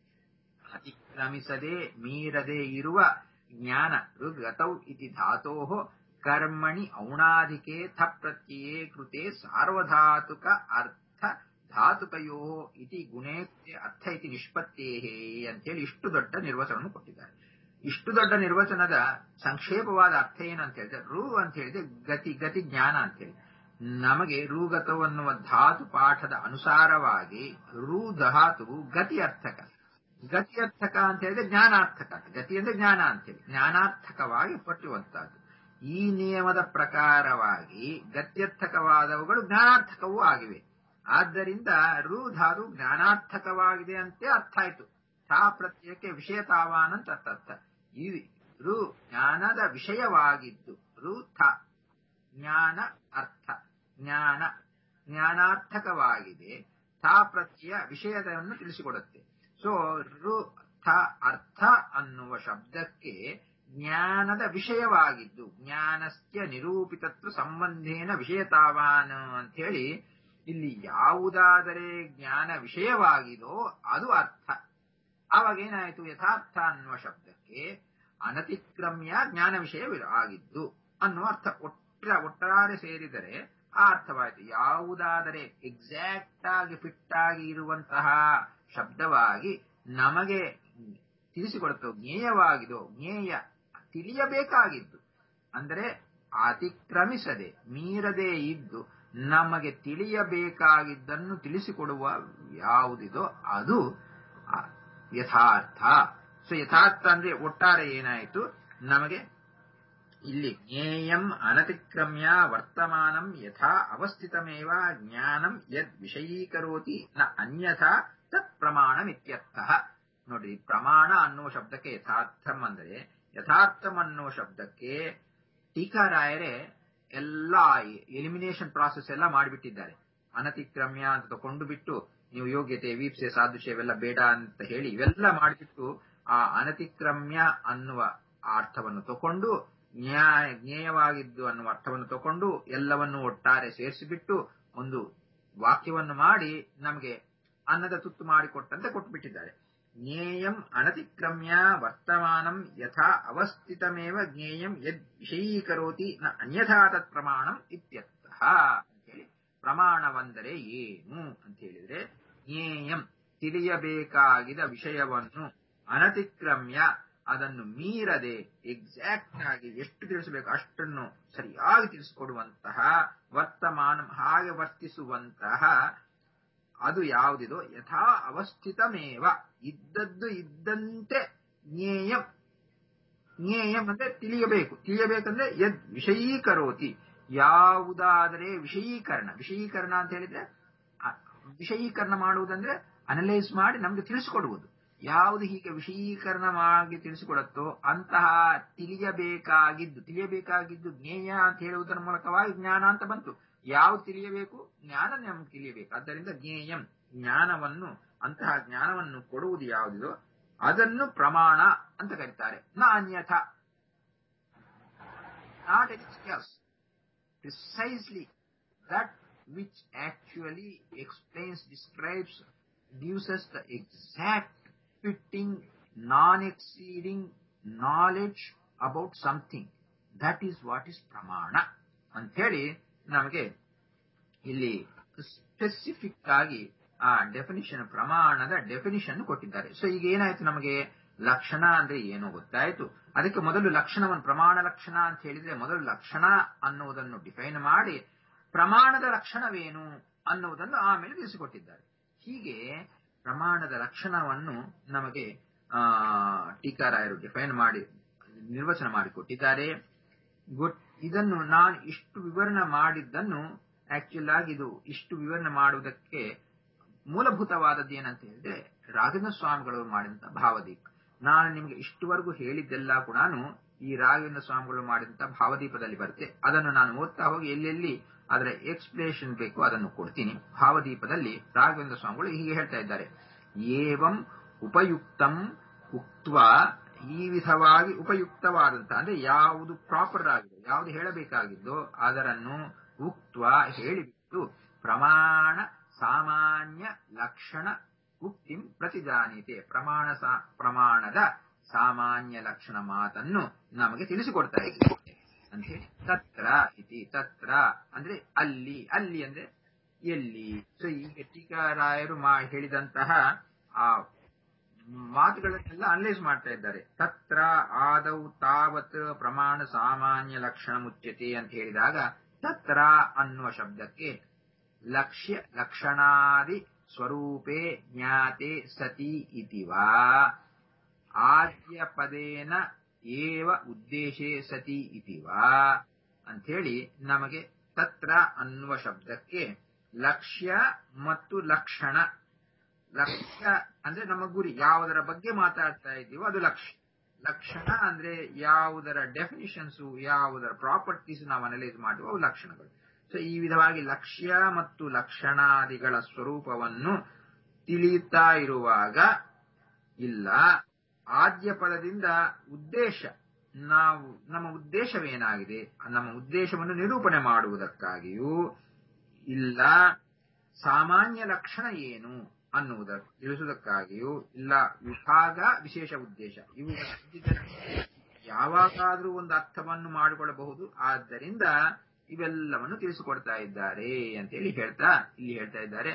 [SPEAKER 1] ಅತಿಕ್ರಮಿಸದೆ ಮೀರದೆ ಇರುವ ಜ್ಞಾನ ಋಗತೌ ಇತಿ ಧಾತೋ ಕರ್ಮಣಿ ಔಣಾಧಿಕೆ ಥ ಪ್ರತ್ಯಯೇ ಕೃತೆ ಸಾರ್ವಧಾತುಕ ಅರ್ಥ ಧಾತುಕಯೋ ಇತಿ ಗುಣೇ ಅರ್ಥ ಇತಿ ನಿಷ್ಪತ್ತೇಹೇ ಅಂತೇಳಿ ಇಷ್ಟು ದೊಡ್ಡ ನಿರ್ವಚನವನ್ನು ಕೊಟ್ಟಿದ್ದಾರೆ ಇಷ್ಟು ದೊಡ್ಡ ನಿರ್ವಚನದ ಸಂಕ್ಷೇಪವಾದ ಅರ್ಥ ಏನಂತ ಹೇಳಿದ್ರೆ ರು ಅಂತ ಹೇಳಿದ್ರೆ ಗತಿ ಗತಿ ಜ್ಞಾನ ಅಂತ ಹೇಳಿ ನಮಗೆ ರುಗತವನ್ನುವ ಧಾತು ಪಾಠದ ಅನುಸಾರವಾಗಿ ರು ಧಾತುವು ಗತಿ ಅರ್ಥಕ ಗತಿ ಅರ್ಥಕ ಅಂತ ಹೇಳಿದ್ರೆ ಜ್ಞಾನಾರ್ಥಕ ಅಂತ. ಗತಿ ಅಂದ್ರೆ ಜ್ಞಾನ ಅಂತೇಳಿ ಜ್ಞಾನಾರ್ಥಕವಾಗಿ ಪಟ್ಟಿರುವಂತಹದ್ದು ಈ ನಿಯಮದ ಪ್ರಕಾರವಾಗಿ ಗತ್ಯರ್ಥಕವಾದವುಗಳು ಜ್ಞಾನಾರ್ಥಕವೂ ಆಗಿವೆ ಆದ್ದರಿಂದ ರು ಧಾತು ಜ್ಞಾನಾರ್ಥಕವಾಗಿದೆ ಅಂತೆ ಅರ್ಥ ಆಯ್ತು ತಾ ಪ್ರತ್ಯಯಕ್ಕೆ ವಿಷಯತಾವಾನ್ ಅಂತ ಅರ್ಥ ಅರ್ಥ ಈ ರು ಜ್ಞಾನದ ವಿಷಯವಾಗಿದ್ದು ರು ಥ ಜ್ಞಾನ ಅರ್ಥ ಜ್ಞಾನ ಜ್ಞಾನಾರ್ಥಕವಾಗಿದೆ ಥ ಪ್ರತ್ಯಯ ವಿಷಯವನ್ನು ತಿಳಿಸಿಕೊಡುತ್ತೆ ಸೊ ರು ಥ ಅರ್ಥ ಅನ್ನುವ ಶಬ್ದಕ್ಕೆ ಜ್ಞಾನದ ವಿಷಯವಾಗಿದ್ದು ಜ್ಞಾನಸ್ಯ ನಿರೂಪಿತತ್ವ ಸಂಬಂಧೇನ ವಿಷಯತಾವಾನ್ ಅಂತ ಹೇಳಿ ಇಲ್ಲಿ ಯಾವುದಾದರೆ ಜ್ಞಾನ ವಿಷಯವಾಗಿದೋ ಅದು ಅರ್ಥ ಆವಾಗ ಏನಾಯಿತು ಯಥಾರ್ಥ ಅನ್ನುವ ಶಬ್ದಕ್ಕೆ ಅನತಿಕ್ರಮ್ಯ ಜ್ಞಾನ ವಿಷಯ ಆಗಿದ್ದು ಅನ್ನುವ ಅರ್ಥ ಒಟ್ಟ ಒಟ್ಟಾರೆ ಸೇರಿದರೆ ಆ ಅರ್ಥವಾಯಿತು ಯಾವುದಾದರೆ ಎಕ್ಸಾಕ್ಟ್ ಆಗಿ ಫಿಟ್ ಆಗಿ ಇರುವಂತಹ ಶಬ್ದವಾಗಿ ನಮಗೆ ತಿಳಿಸಿಕೊಡುತ್ತೋ ಜ್ಞೇಯವಾಗಿದೋ ಜ್ಞೇಯ ತಿಳಿಯಬೇಕಾಗಿದ್ದು ಅಂದರೆ ಅತಿಕ್ರಮಿಸದೆ ಮೀರದೆ ಇದ್ದು ನಮಗೆ ತಿಳಿಯಬೇಕಾಗಿದ್ದನ್ನು ತಿಳಿಸಿಕೊಡುವ ಯಾವುದಿದೋ ಅದು ಯಥಾರ್ಥ ಸೊ ಯಥಾರ್ಥ ಅಂದ್ರೆ ಒಟ್ಟಾರೆ ಏನಾಯಿತು ನಮಗೆ ಇಲ್ಲಿ ಜ್ಞೇಯಂ ಅನತಿಕ್ರಮ್ಯ ವರ್ತಮಾನಂ ಯಥಾ ಅವಸ್ಥಿತಮೇವ ಜ್ಞಾನಂ ಯದ್ ವಿಷಯೀಕರೋತಿ ನ ಅನ್ಯಥಾ ತತ್ ಪ್ರಮಾಣಮಿತ್ಯರ್ಥ ನೋಡ್ರಿ ಪ್ರಮಾಣ ಅನ್ನುವ ಶಬ್ದಕ್ಕೆ ಯಥಾರ್ಥಂ ಅಂದರೆ ಯಥಾರ್ಥಂ ಅನ್ನುವ ಶಬ್ದಕ್ಕೆ ಟೀಕಾರಾಯರೇ ಎಲ್ಲ ಎಲಿಮಿನೇಷನ್ ಪ್ರಾಸೆಸ್ ಎಲ್ಲ ಮಾಡಿಬಿಟ್ಟಿದ್ದಾರೆ ಅನತಿಕ್ರಮ್ಯ ಅಂತ ತಕೊಂಡು ಬಿಟ್ಟು ನೀವು ಯೋಗ್ಯತೆ ವೀಪ್ಸೆ ಸಾದೃಶ್ಯ ಇವೆಲ್ಲ ಬೇಡ ಅಂತ ಹೇಳಿ ಇವೆಲ್ಲ ಮಾಡಿಬಿಟ್ಟು ಆ ಅನತಿಕ್ರಮ್ಯ ಅನ್ನುವ ಅರ್ಥವನ್ನು ತಕೊಂಡು ನ್ಯಾಯ ಜ್ಞೇಯವಾಗಿದ್ದು ಅನ್ನುವ ಅರ್ಥವನ್ನು ತಕೊಂಡು ಎಲ್ಲವನ್ನು ಒಟ್ಟಾರೆ ಸೇರಿಸಿಬಿಟ್ಟು ಒಂದು ವಾಕ್ಯವನ್ನು ಮಾಡಿ ನಮಗೆ ಅನ್ನದ ತುತ್ತು ಮಾಡಿಕೊಟ್ಟಂತೆ ಕೊಟ್ಟುಬಿಟ್ಟಿದ್ದಾರೆ ಜ್ಞೇಯಂ ಅನತಿಕ್ರಮ್ಯ ವರ್ತಮಾನಂ ಯಥಾ ಅವಸ್ಥಿತಮೇವ ಜ್ಞೇಯಂ ಯದ್ ವಿಷಯೀಕರೋತಿ ನ ಅನ್ಯಥಾ ತತ್ ಪ್ರಮಾಣಂ ಇತ್ಯರ್ಥಃ ಅಂತೇಳಿ ಪ್ರಮಾಣವಂದರೆ ಏನು ಅಂತ ಹೇಳಿದ್ರೆ ಜ್ಞೇಯಂ ತಿಳಿಯಬೇಕಾಗಿದ ವಿಷಯವನ್ನು ಅನತಿಕ್ರಮ್ಯ ಅದನ್ನು ಮೀರದೆ ಎಕ್ಸಾಕ್ಟ್ ಆಗಿ ಎಷ್ಟು ತಿಳಿಸಬೇಕು ಅಷ್ಟನ್ನು ಸರಿಯಾಗಿ ತಿಳಿಸಿಕೊಡುವಂತಹ ವರ್ತಮಾನ ಹಾಗೆ ವರ್ತಿಸುವಂತಹ ಅದು ಯಾವುದಿದೋ ಯಥಾ ಅವಸ್ಥಿತಮೇವ ಇದ್ದದ್ದು ಇದ್ದಂತೆ ಜ್ಞೇಯಂ ಜ್ಞೇಯಂ ಅಂದ್ರೆ ತಿಳಿಯಬೇಕು ತಿಳಿಯಬೇಕಂದ್ರೆ ಯದ್ ವಿಷಯೀಕರೋತಿ ಯಾವುದಾದರೆ ವಿಷಯೀಕರಣ ವಿಷಯೀಕರಣ ಅಂತ ಹೇಳಿದ್ರೆ ವಿಷಯೀಕರಣ ಮಾಡುವುದಂದ್ರೆ ಅನಲೈಸ್ ಮಾಡಿ ನಮ್ಗೆ ತಿಳಿಸಿಕೊಡುವುದು ಯಾವುದು ಹೀಗೆ ವಿಷಯೀಕರಣ ಮಾಡಿ ತಿಳಿಸಿಕೊಡುತ್ತೋ ಅಂತಹ ತಿಳಿಯಬೇಕಾಗಿದ್ದು ತಿಳಿಯಬೇಕಾಗಿದ್ದು ಜ್ಞೇಯ ಅಂತ ಹೇಳುವುದರ ಮೂಲಕವಾಗಿ ಜ್ಞಾನ ಅಂತ ಬಂತು ಯಾವ್ದು ತಿಳಿಯಬೇಕು ಜ್ಞಾನ ನಮ್ಗೆ ತಿಳಿಯಬೇಕು ಆದ್ದರಿಂದ ಜ್ಞೇಯಂ ಜ್ಞಾನವನ್ನು ಅಂತಹ ಜ್ಞಾನವನ್ನು ಕೊಡುವುದು ಯಾವುದಿದೋ ಅದನ್ನು ಪ್ರಮಾಣ ಅಂತ ಕರೀತಾರೆ ನ ಅನ್ಯಥ not ex precisely that which actually explains describes gives us the exact fitting, non-exceeding knowledge about something. That is what is pramana. ಅಂತ ಹೇಳಿ ನಮಗೆ ಇಲ್ಲಿ ಸ್ಪೆಸಿಫಿಕ್ ಆಗಿ ಆ ಡೆಫಿನಿಷನ್ ಪ್ರಮಾಣದ ಡೆಫಿನಿಷನ್ ಕೊಟ್ಟಿದ್ದಾರೆ ಸೊ ಈಗ ಏನಾಯ್ತು ನಮಗೆ ಲಕ್ಷಣ ಅಂದ್ರೆ ಏನು ಗೊತ್ತಾಯ್ತು ಅದಕ್ಕೆ ಮೊದಲು ಲಕ್ಷಣವನ್ನು ಪ್ರಮಾಣ ಲಕ್ಷಣ ಅಂತ ಹೇಳಿದ್ರೆ ಮೊದಲು ಲಕ್ಷಣ ಅನ್ನುವುದನ್ನು ಡಿಫೈನ್ ಮಾಡಿ ಪ್ರಮಾಣದ ಲಕ್ಷಣವೇನು ಅನ್ನುವುದನ್ನು ಆಮೇಲೆ ತಿಳಿಸಿಕೊಟ್ಟಿದ್ದಾರೆ ಹೀಗೆ ಪ್ರಮಾಣದ ಲಕ್ಷಣವನ್ನು ನಮಗೆ ಆ ಟೀಕಾರಾಯರು ಡಿಫೈನ್ ಮಾಡಿ ನಿರ್ವಚನ ಮಾಡಿಕೊಟ್ಟಿದ್ದಾರೆ ಗುಡ್ ಇದನ್ನು ನಾನು ಇಷ್ಟು ವಿವರಣೆ ಮಾಡಿದ್ದನ್ನು ಆಕ್ಚುಲ್ ಆಗಿ ಇದು ಇಷ್ಟು ವಿವರಣೆ ಮಾಡುವುದಕ್ಕೆ ಮೂಲಭೂತವಾದದ್ದು ಏನಂತ ಹೇಳಿದ್ರೆ ರಾಘವೇಂದ್ರ ಸ್ವಾಮಿಗಳು ಮಾಡಿದಂತ ಭಾವದೀಪ ನಾನು ನಿಮಗೆ ಇಷ್ಟುವರೆಗೂ ಹೇಳಿದ್ದೆಲ್ಲ ಕೂಡ ಈ ರಾಘವೇಂದ್ರ ಸ್ವಾಮಿಗಳು ಮಾಡಿದಂತ ಭಾವದೀಪದಲ್ಲಿ ಬರುತ್ತೆ ಅದನ್ನು ನಾನು ಓದ್ತಾ ಹೋಗಿ ಎಲ್ಲೆಲ್ಲಿ ಅದರ ಎಕ್ಸ್ಪ್ಲೇಷನ್ ಬೇಕು ಅದನ್ನು ಕೊಡ್ತೀನಿ ಭಾವದೀಪದಲ್ಲಿ ರಾಘವೇಂದ್ರ ಸ್ವಾಮಿಗಳು ಹೀಗೆ ಹೇಳ್ತಾ ಇದ್ದಾರೆ ಏವಂ ಉಪಯುಕ್ತಂ ಉಕ್ತ ಈ ವಿಧವಾಗಿ ಉಪಯುಕ್ತವಾದಂತ ಅಂದ್ರೆ ಯಾವುದು ಪ್ರಾಪರ್ ಆಗಿದೆ ಯಾವುದು ಹೇಳಬೇಕಾಗಿದ್ದೋ ಅದನ್ನು ಉಕ್ತ ಹೇಳಿಬಿಟ್ಟು ಪ್ರಮಾಣ ಸಾಮಾನ್ಯ ಲಕ್ಷಣ ಉಕ್ತಿಂ ಪ್ರತಿಜಾನೀತೆ ಪ್ರಮಾಣ ಪ್ರಮಾಣದ ಸಾಮಾನ್ಯ ಲಕ್ಷಣ ಮಾತನ್ನು ನಮಗೆ ತಿಳಿಸಿಕೊಡ್ತಾ ಇದೆ ಅಂತ ಹೇಳಿ ತತ್ರ ಇತಿ ತತ್ರ ಅಂದ್ರೆ ಅಲ್ಲಿ ಅಲ್ಲಿ ಅಂದ್ರೆ ಎಲ್ಲಿ ಸೊ ಈಗ ಟೀಕಾರಾಯರು ಮಾ ಹೇಳಿದಂತಹ ಆ ಮಾತುಗಳನ್ನೆಲ್ಲ ಅನಲೈಸ್ ಮಾಡ್ತಾ ಇದ್ದಾರೆ ತತ್ರ ಆದೌ ತಾವತ್ ಪ್ರಮಾಣ ಸಾಮಾನ್ಯ ಲಕ್ಷಣ ಮುಚ್ಯತೆ ಅಂತ ಹೇಳಿದಾಗ ತತ್ರ ಅನ್ನುವ ಶಬ್ದಕ್ಕೆ ಲಕ್ಷ್ಯ ಲಕ್ಷಣಾದಿ ಸ್ವರೂಪೇ ಜ್ಞಾತೆ ಸತಿ ಇತಿವಾ ಆದ್ಯ ಪದೇನ ಏವ ಉದ್ದೇಶೇ ಸತಿ ಇತಿವಾ ಅಂಥೇಳಿ ನಮಗೆ ತತ್ರ ಅನ್ನುವ ಶಬ್ದಕ್ಕೆ ಲಕ್ಷ್ಯ ಮತ್ತು ಲಕ್ಷಣ ಲಕ್ಷ್ಯ ಅಂದ್ರೆ ನಮ್ಮ ಗುರಿ ಯಾವುದರ ಬಗ್ಗೆ ಮಾತಾಡ್ತಾ ಇದ್ದೀವೋ ಅದು ಲಕ್ಷ್ಯ ಲಕ್ಷಣ ಅಂದ್ರೆ ಯಾವುದರ ಡೆಫಿನಿಷನ್ಸ್ ಯಾವುದರ ಪ್ರಾಪರ್ಟೀಸ್ ನಾವು ಅನಲೈಸ್ ಮಾಡುವ ಅವು ಲಕ್ಷಣಗಳು ಸೊ ಈ ವಿಧವಾಗಿ ಲಕ್ಷ್ಯ ಮತ್ತು ಲಕ್ಷಣಾದಿಗಳ ಸ್ವರೂಪವನ್ನು ತಿಳಿಯುತ್ತಾ ಇರುವಾಗ ಇಲ್ಲ ಆದ್ಯ ಪದದಿಂದ ಉದ್ದೇಶ ನಾವು ನಮ್ಮ ಉದ್ದೇಶವೇನಾಗಿದೆ ನಮ್ಮ ಉದ್ದೇಶವನ್ನು ನಿರೂಪಣೆ ಮಾಡುವುದಕ್ಕಾಗಿಯೂ ಇಲ್ಲ ಸಾಮಾನ್ಯ ಲಕ್ಷಣ ಏನು ಅನ್ನುವುದ ತಿಳಿಸುವುದಕ್ಕಾಗಿಯೂ ಇಲ್ಲ ವಿಭಾಗ ವಿಶೇಷ ಉದ್ದೇಶ ಇವು ಯಾವಾಗಾದರೂ ಒಂದು ಅರ್ಥವನ್ನು ಮಾಡಿಕೊಳ್ಳಬಹುದು ಆದ್ದರಿಂದ ಇವೆಲ್ಲವನ್ನು ತಿಳಿಸಿಕೊಡ್ತಾ ಇದ್ದಾರೆ ಅಂತೇಳಿ ಹೇಳ್ತಾ ಇಲ್ಲಿ ಹೇಳ್ತಾ ಇದ್ದಾರೆ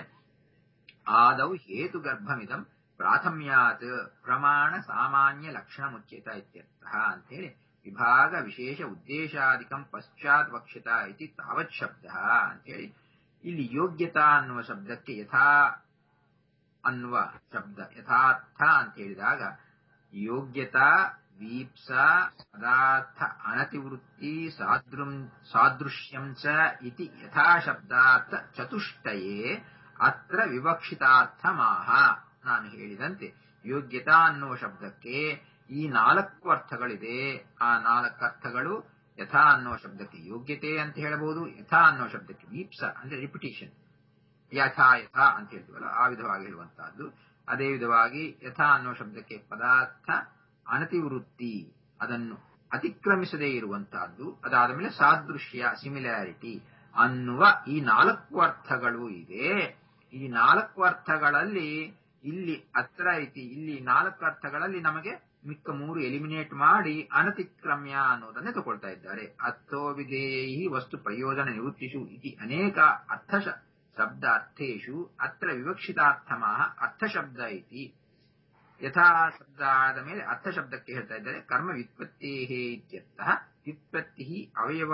[SPEAKER 1] ಆದೌ ಹೇತು ಗರ್ಭಮಿದಂ ಪ್ರಾಥಮ್ಯಾತ್ ಪ್ರಮಾಣ ಸಾಮಾನ್ಯ ಲಕ್ಷಣ ಮುಚ್ಯತ ಇತ್ಯರ್ಥ ಅಂತೇಳಿ ವಿಭಾಗ ವಿಶೇಷ ಉದ್ದೇಶಾಧಿಕಂ ಪಶ್ಚಾತ್ ವಕ್ಷಿತ ಇತಿ ತಾವತ್ ಶಬ್ದ ಅಂತೇಳಿ ಇಲ್ಲಿ ಯೋಗ್ಯತಾ ಅನ್ನುವ ಶಬ್ದಕ್ಕೆ ಯಥಾ ಅನ್ನುವ ಶಬ್ದ ಯಥಾರ್ಥ ಅಂತ ಹೇಳಿದಾಗ ಯೋಗ್ಯತಾ ವೀಪ್ಸಾ ಪದಾರ್ಥ ಅನತಿವೃತ್ತಿ ಸಾದೃಂ ಸಾದೃಶ್ಯಂ ಚ ಇತಿ ಯಥಾಶಬ್ದಾರ್ಥ ಚತುಷ್ಟಯೇ ಅತ್ರ ವಿವಕ್ಷಿತಾರ್ಥಮಾಹ ನಾನು ಹೇಳಿದಂತೆ ಯೋಗ್ಯತಾ ಅನ್ನುವ ಶಬ್ದಕ್ಕೆ ಈ ನಾಲ್ಕು ಅರ್ಥಗಳಿದೆ ಆ ನಾಲ್ಕು ಅರ್ಥಗಳು ಯಥಾ ಅನ್ನುವ ಶಬ್ದಕ್ಕೆ ಯೋಗ್ಯತೆ ಅಂತ ಹೇಳಬಹುದು ಯಥಾ ಅನ್ನುವ ಶಬ್ದಕ್ಕೆ ವೀಪ್ಸ ಅಂದ್ರೆ ರಿಪಿಟೇಷನ್ ಯಥಾ ಯಥಾ ಅಂತ ಹೇಳ್ತೀವಲ್ಲ ಆ ವಿಧವಾಗಿ ಹೇಳುವಂತಹದ್ದು ಅದೇ ವಿಧವಾಗಿ ಯಥಾ ಅನ್ನುವ ಶಬ್ದಕ್ಕೆ ಪದಾರ್ಥ ಅನತಿವೃತ್ತಿ ಅದನ್ನು ಅತಿಕ್ರಮಿಸದೇ ಇರುವಂತಹದ್ದು ಅದಾದ ಮೇಲೆ ಸಾದೃಶ್ಯ ಸಿಮಿಲಾರಿಟಿ ಅನ್ನುವ ಈ ನಾಲ್ಕು ಅರ್ಥಗಳು ಇದೆ ಈ ನಾಲ್ಕು ಅರ್ಥಗಳಲ್ಲಿ ಇಲ್ಲಿ ಅತ್ರ ಐತಿ ಇಲ್ಲಿ ನಾಲ್ಕು ಅರ್ಥಗಳಲ್ಲಿ ನಮಗೆ ಮಿಕ್ಕ ಮೂರು ಎಲಿಮಿನೇಟ್ ಮಾಡಿ ಅನತಿಕ್ರಮ್ಯ ಅನ್ನೋದನ್ನೇ ತಗೊಳ್ತಾ ಇದ್ದಾರೆ ಅರ್ಥೋ ವಿಧೇಯಿ ವಸ್ತು ಪ್ರಯೋಜನ ನಿವೃತ್ತಿಷು ಇತಿ ಅನೇಕ ಅರ್ಥ ಶಬ್ದ ಅರ್ಥೇಶು ಅತ್ರ ವಿವಕ್ಷಿತಾರ್ಥಮಃ ಅರ್ಥಶಬ್ದ ಇತಿ ಯಥಾ ಶಬ್ದ ಆದ ಮೇಲೆ ಅರ್ಥ ಶಬ್ದಕ್ಕೆ ಹೇಳ್ತಾ ಇದ್ದಾರೆ ಕರ್ಮ ವ್ಯುತ್ಪತ್ತೇ ಇತ್ಯರ್ಥಃ ವ್ಯುತ್ಪತ್ತಿ ಅವಯವ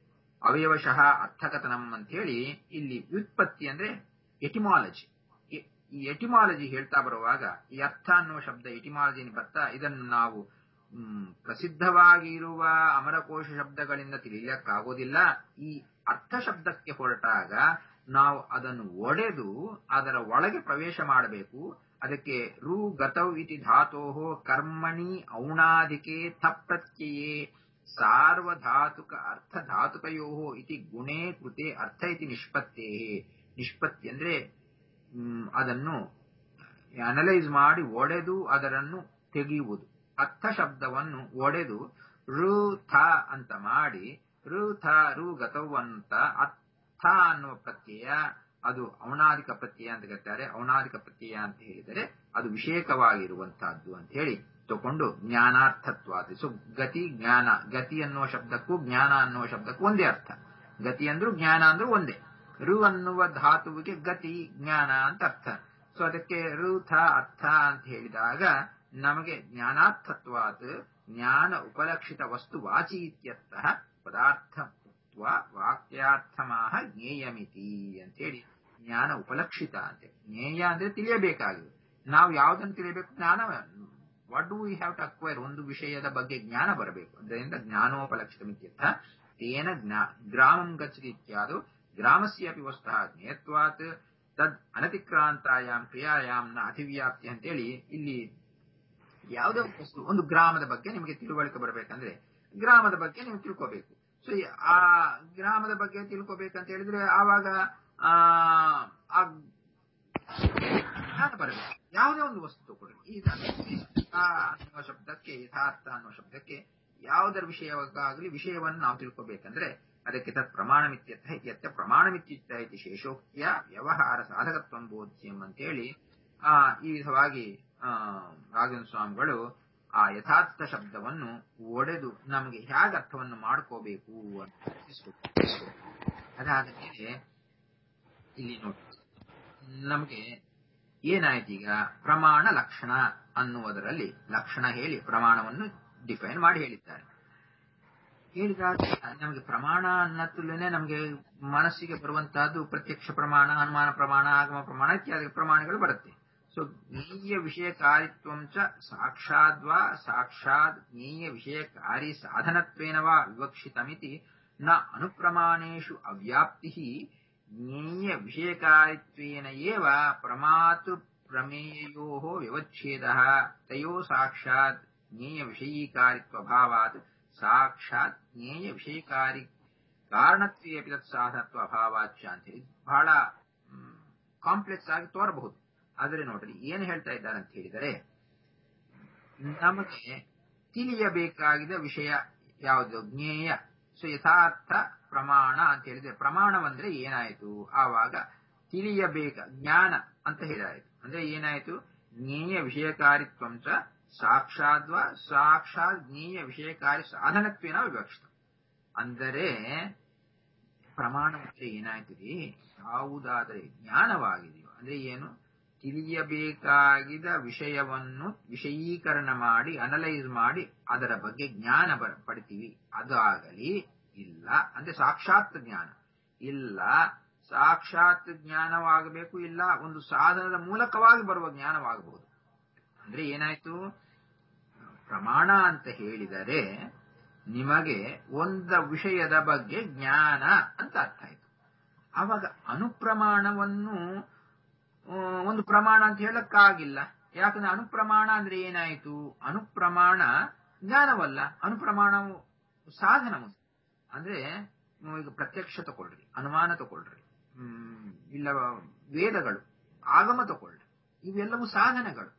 [SPEAKER 1] ಅವಯವಶಃ ಅರ್ಥಕಥನಂ ಅಂತ ಹೇಳಿ ಇಲ್ಲಿ ವ್ಯುತ್ಪತ್ತಿ ಅಂದ್ರೆ ಎಟಿಮಾಲಜಿ ಈ ಎಟಿಮಾಲಜಿ ಹೇಳ್ತಾ ಬರುವಾಗ ಈ ಅರ್ಥ ಅನ್ನುವ ಶಬ್ದ ಎಟಿಮಾಲಜಿ ಬರ್ತಾ ಇದನ್ನು ನಾವು ಪ್ರಸಿದ್ಧವಾಗಿ ಇರುವ ಅಮರಕೋಶ ಶಬ್ದಗಳಿಂದ ತಿಳಿಯಲಿಕ್ಕಾಗೋದಿಲ್ಲ ಈ ಅರ್ಥ ಶಬ್ದಕ್ಕೆ ಹೊರಟಾಗ ನಾವು ಅದನ್ನು ಒಡೆದು ಅದರ ಒಳಗೆ ಪ್ರವೇಶ ಮಾಡಬೇಕು ಅದಕ್ಕೆ ರು ಗತೌ ಇತಿ ಧಾತೋ ಕರ್ಮಣಿ ಔಣಾಧಿಕೆ ತಪ್ರತ್ಯಯೇ ಸಾರ್ವಧಾತುಕ ಅರ್ಥ ಧಾತುಕಯೋ ಇತಿ ಗುಣೇ ಕೃತೆ ಅರ್ಥ ಇತಿ ನಿಷ್ಪತ್ತೇ ನಿಷ್ಪತ್ತಿ ಅಂದ್ರೆ ಅದನ್ನು ಅನಲೈಸ್ ಮಾಡಿ ಒಡೆದು ಅದರನ್ನು ತೆಗೆಯುವುದು ಅರ್ಥ ಶಬ್ದವನ್ನು ಒಡೆದು ರು ಥ ಅಂತ ಮಾಡಿ ರು ಥ ರು ಗತವು ಅಂತ ಅರ್ಥ ಅನ್ನುವ ಪ್ರತ್ಯಯ ಅದು ಔಣಾಧಿಕ ಪ್ರತ್ಯಯ ಅಂತ ಕರೀತಾರೆ ಔಣಾಧಿಕ ಪ್ರತ್ಯಯ ಅಂತ ಹೇಳಿದರೆ ಅದು ವಿಷೇಕವಾಗಿರುವಂತಹದ್ದು ಅಂತ ಹೇಳಿ ತಗೊಂಡು ಜ್ಞಾನಾರ್ಥತ್ವಾದ ಸೊ ಗತಿ ಜ್ಞಾನ ಗತಿ ಅನ್ನುವ ಶಬ್ದಕ್ಕೂ ಜ್ಞಾನ ಅನ್ನುವ ಶಬ್ದಕ್ಕೂ ಒಂದೇ ಅರ್ಥ ಗತಿ ಅಂದ್ರೂ ಜ್ಞಾನ ಅಂದ್ರೂ ಒಂದೇ ರು ಅನ್ನುವ ಧಾತುವಿಗೆ ಗತಿ ಜ್ಞಾನ ಅಂತ ಅರ್ಥ ಸೊ ಅದಕ್ಕೆ ರುಥ ಅರ್ಥ ಅಂತ ಹೇಳಿದಾಗ ನಮಗೆ ಜ್ಞಾನಾರ್ಥತ್ವಾತ್ ಜ್ಞಾನ ಉಪಲಕ್ಷಿತ ವಸ್ತು ವಾಚಿ ಇತ್ಯರ್ಥಃ ಪದಾರ್ಥ ವಾಕ್ಯಾರ್ಥಮಾಹ ಜ್ಞೇಯಮಿತಿ ಅಂತ ಹೇಳಿ ಜ್ಞಾನ ಉಪಲಕ್ಷಿತ ಅಂತೆ ಜ್ಞೇಯ ಅಂದ್ರೆ ತಿಳಿಯಬೇಕಾಗಿದೆ ನಾವು ಯಾವುದನ್ನು ತಿಳಿಯಬೇಕು ಜ್ಞಾನ what do we have to acquire ಒಂದು ವಿಷಯದ ಬಗ್ಗೆ ಜ್ಞಾನ ಬರಬೇಕು ಅದರಿಂದ ಜ್ಞಾನೋಪಲಕ್ಷಿತ ಮಿತ್ಯರ್ಥ ತೇನ ಜ್ಞಾ ಗ್ರಾಮಂ ಗಚ್ಚತಿ ಇತ್ಯಾದು ಗ್ರಾಮಸ್ಯಾಪಿ ವಸ್ತಃ ಜ್ಞೇಯತ್ವಾತ್ ತದ್ ಅನತಿಕ್ರಾಂತಾಯಾಮ್ ಕ್ರಿಯಾಯಾಮ್ ನ ಅತಿವ್ಯಾಪ್ತಿ ಅಂತೇಳಿ ಇಲ್ಲಿ ಯಾವುದೇ ವಸ್ತು ಒಂದು ಗ್ರಾಮದ ಬಗ್ಗೆ ನಿಮಗೆ ತಿಳುವಳಿಕೆ ಬರಬೇಕಂದ್ರೆ ಗ್ರಾಮದ ಬಗ್ಗೆ ನೀವು ತಿಳ್ಕೋಬೇಕು ಸೊ ಆ ಗ್ರಾಮದ ಬಗ್ಗೆ ತಿಳ್ಕೋಬೇಕಂತ ಹೇಳಿದ್ರೆ ಆವಾಗ ಆ ಜ್ಞಾನ ಬರಬೇಕು ಯಾವುದೇ ಒಂದು ವಸ್ತು ತಗೊಳ್ಳಿ ಈಗ ಅನ್ನುವ ಶಬ್ದಕ್ಕೆ ಯಥಾರ್ಥ ಅನ್ನುವ ಶಬ್ದಕ್ಕೆ ಯಾವುದರ ವಿಷಯವಾಗಲಿ ವಿಷಯವನ್ನು ನಾವು ತಿಳ್ಕೋಬೇಕಂದ್ರೆ ಅದಕ್ಕೆ ತತ್ ಪ್ರಮಾಣಮಿತ್ಯರ್ಥ ಇತ್ಯರ್ಥ ಪ್ರಮಾಣಮಿತ್ಯುಕ್ತ ಇತಿ ಶೇಷೋಕ್ತಿಯ ವ್ಯವಹಾರ ಸಾಧಕತ್ವ ಬೋಧ್ಯಂ ಅಂತೇಳಿ ಆ ಈ ವಿಧವಾಗಿ ಆ ರಾಘವೇಂದ್ರ ಸ್ವಾಮಿಗಳು ಆ ಯಥಾರ್ಥ ಶಬ್ದವನ್ನು ಒಡೆದು ನಮಗೆ ಹೇಗೆ ಅರ್ಥವನ್ನು ಮಾಡ್ಕೋಬೇಕು ಅಂತ ಅದಾದ ಮೇಲೆ ಇಲ್ಲಿ ನೋಡಿ ನಮಗೆ ಏನಾಯ್ತು ಈಗ ಪ್ರಮಾಣ ಲಕ್ಷಣ ಅನ್ನುವುದರಲ್ಲಿ ಲಕ್ಷಣ ಹೇಳಿ ಪ್ರಮಾಣವನ್ನು ಡಿಫೈನ್ ಮಾಡಿ ಹೇಳಿದ್ದಾರೆ ಹೇಳಿದಾಗ ನಮಗೆ ಪ್ರಮಾಣ ಅನ್ನತ್ತಲೇ ನಮಗೆ ಮನಸ್ಸಿಗೆ ಬರುವಂತಹದ್ದು ಪ್ರತ್ಯಕ್ಷ ಪ್ರಮಾಣ ಅನುಮಾನ ಪ್ರಮಾಣ ಆಗಮ ಪ್ರಮಾಣ ಇತ್ಯಾದಿ ಪ್ರಮಾಣಗಳು ಬರುತ್ತೆ ಸೊ ಜ್ಞೇಯ ವಿಷಯಕಾರಿತ್ವಂ ಚ ಸಾಕ್ಷಾದ್ವಾ ಸಾಕ್ಷಾತ್ ಜ್ಞೇಯ ವಿಷಯಕಾರಿ ಸಾಧನತ್ವೇನ ವಾ ವಿವಕ್ಷಿತಮಿತಿ ನ ಅನುಪ್ರಮಾಣೇಶು ಅವ್ಯಾಪ್ತಿ ಜ್ಞೇಯ ವಿಷಯಕಾರಿತ್ವೇನ ಏವ ಪ್ರಮಾತು ಪ್ರಮೇಯೋ ವ್ಯವಚ್ಛೇದ ತಯೋ ಸಾಕ್ಷಾತ್ ಜ್ಞೇಯ ವಿಷಯೀಕಾರಿತ್ವಭಾವಾತ್ ಸಾಕ್ಷಾತ್ ಜ್ಞೇಯ ವಿಷಯಕಾರಿ ಕಾರಣತ್ವೇಪಿ ತತ್ ಸಾಧನತ್ವ ಅಭಾವಾಚ ಅಂತ ಹೇಳಿ ಬಹಳ ಕಾಂಪ್ಲೆಕ್ಸ್ ಆಗಿ ತೋರಬಹುದು ಆದರೆ ನೋಡ್ರಿ ಏನು ಹೇಳ್ತಾ ಇದ್ದಾರೆ ಅಂತ ಹೇಳಿದರೆ ನಮಗೆ ತಿಳಿಯಬೇಕಾಗಿದ ವಿಷಯ ಯಾವುದು ಜ್ಞೇಯ ಸೊ ಯಥಾರ್ಥ ಪ್ರಮಾಣ ಅಂತ ಹೇಳಿದ್ರೆ ಪ್ರಮಾಣವಂದ್ರೆ ಏನಾಯಿತು ಆವಾಗ ತಿಳಿಯಬೇಕ ಜ್ಞಾನ ಅಂತ ಹೇಳಿದಾಯಿತು ಅಂದ್ರೆ ಏನಾಯಿತು ಜ್ಞೇಯ ವಿಷಯಕಾರಿತ್ವಂ ಚ ಸಾಕ್ಷಾದ್ವ ಸಾಕ್ಷಾತ್ ಜ್ಞೇಯ ವಿಷಯಕಾರಿ ಸಾಧನತ್ವೇನ ವಿವಕ್ಷಿತ ಅಂದರೆ ಪ್ರಮಾಣ ಅಂದ್ರೆ ಏನಾಯ್ತದೆ ಯಾವುದಾದರೆ ಜ್ಞಾನವಾಗಿದೆಯೋ ಅಂದ್ರೆ ಏನು ತಿಳಿಯಬೇಕಾಗಿದ ವಿಷಯವನ್ನು ವಿಷಯೀಕರಣ ಮಾಡಿ ಅನಲೈಸ್ ಮಾಡಿ ಅದರ ಬಗ್ಗೆ ಜ್ಞಾನ ಪಡಿತೀವಿ ಅದು ಆಗಲಿ ಇಲ್ಲ ಅಂದ್ರೆ ಸಾಕ್ಷಾತ್ ಜ್ಞಾನ ಇಲ್ಲ ಸಾಕ್ಷಾತ್ ಜ್ಞಾನವಾಗಬೇಕು ಇಲ್ಲ ಒಂದು ಸಾಧನದ ಮೂಲಕವಾಗಿ ಬರುವ ಜ್ಞಾನವಾಗಬಹುದು ಅಂದ್ರೆ ಏನಾಯ್ತು ಪ್ರಮಾಣ ಅಂತ ಹೇಳಿದರೆ ನಿಮಗೆ ಒಂದು ವಿಷಯದ ಬಗ್ಗೆ ಜ್ಞಾನ ಅಂತ ಅರ್ಥ ಆಯ್ತು ಆವಾಗ ಅನುಪ್ರಮಾಣವನ್ನು ಆ, ಒಂದು ಪ್ರಮಾಣ ಅಂತ ಹೇಳಕ್ಕಾಗಿಲ್ಲ ಯಾಕಂದ್ರೆ ಅನುಪ್ರಮಾಣ ಅಂದ್ರೆ ಏನಾಯ್ತು ಅನುಪ್ರಮಾಣ ಜ್ಞಾನವಲ್ಲ ಅನುಪ್ರಮಾಣವು ಸಾಧನವು ಅಂದ್ರೆ ನೀವು ಈಗ ಪ್ರತ್ಯಕ್ಷ ತಗೊಳ್ರಿ ಅನುಮಾನ ತಗೊಳ್ರಿ ಹ್ಮ್, ಇಲ್ಲ ವೇದಗಳು ಆಗಮ ತಗೊಳ್ರಿ ಇವೆಲ್ಲವೂ ಸಾಧನಗಳು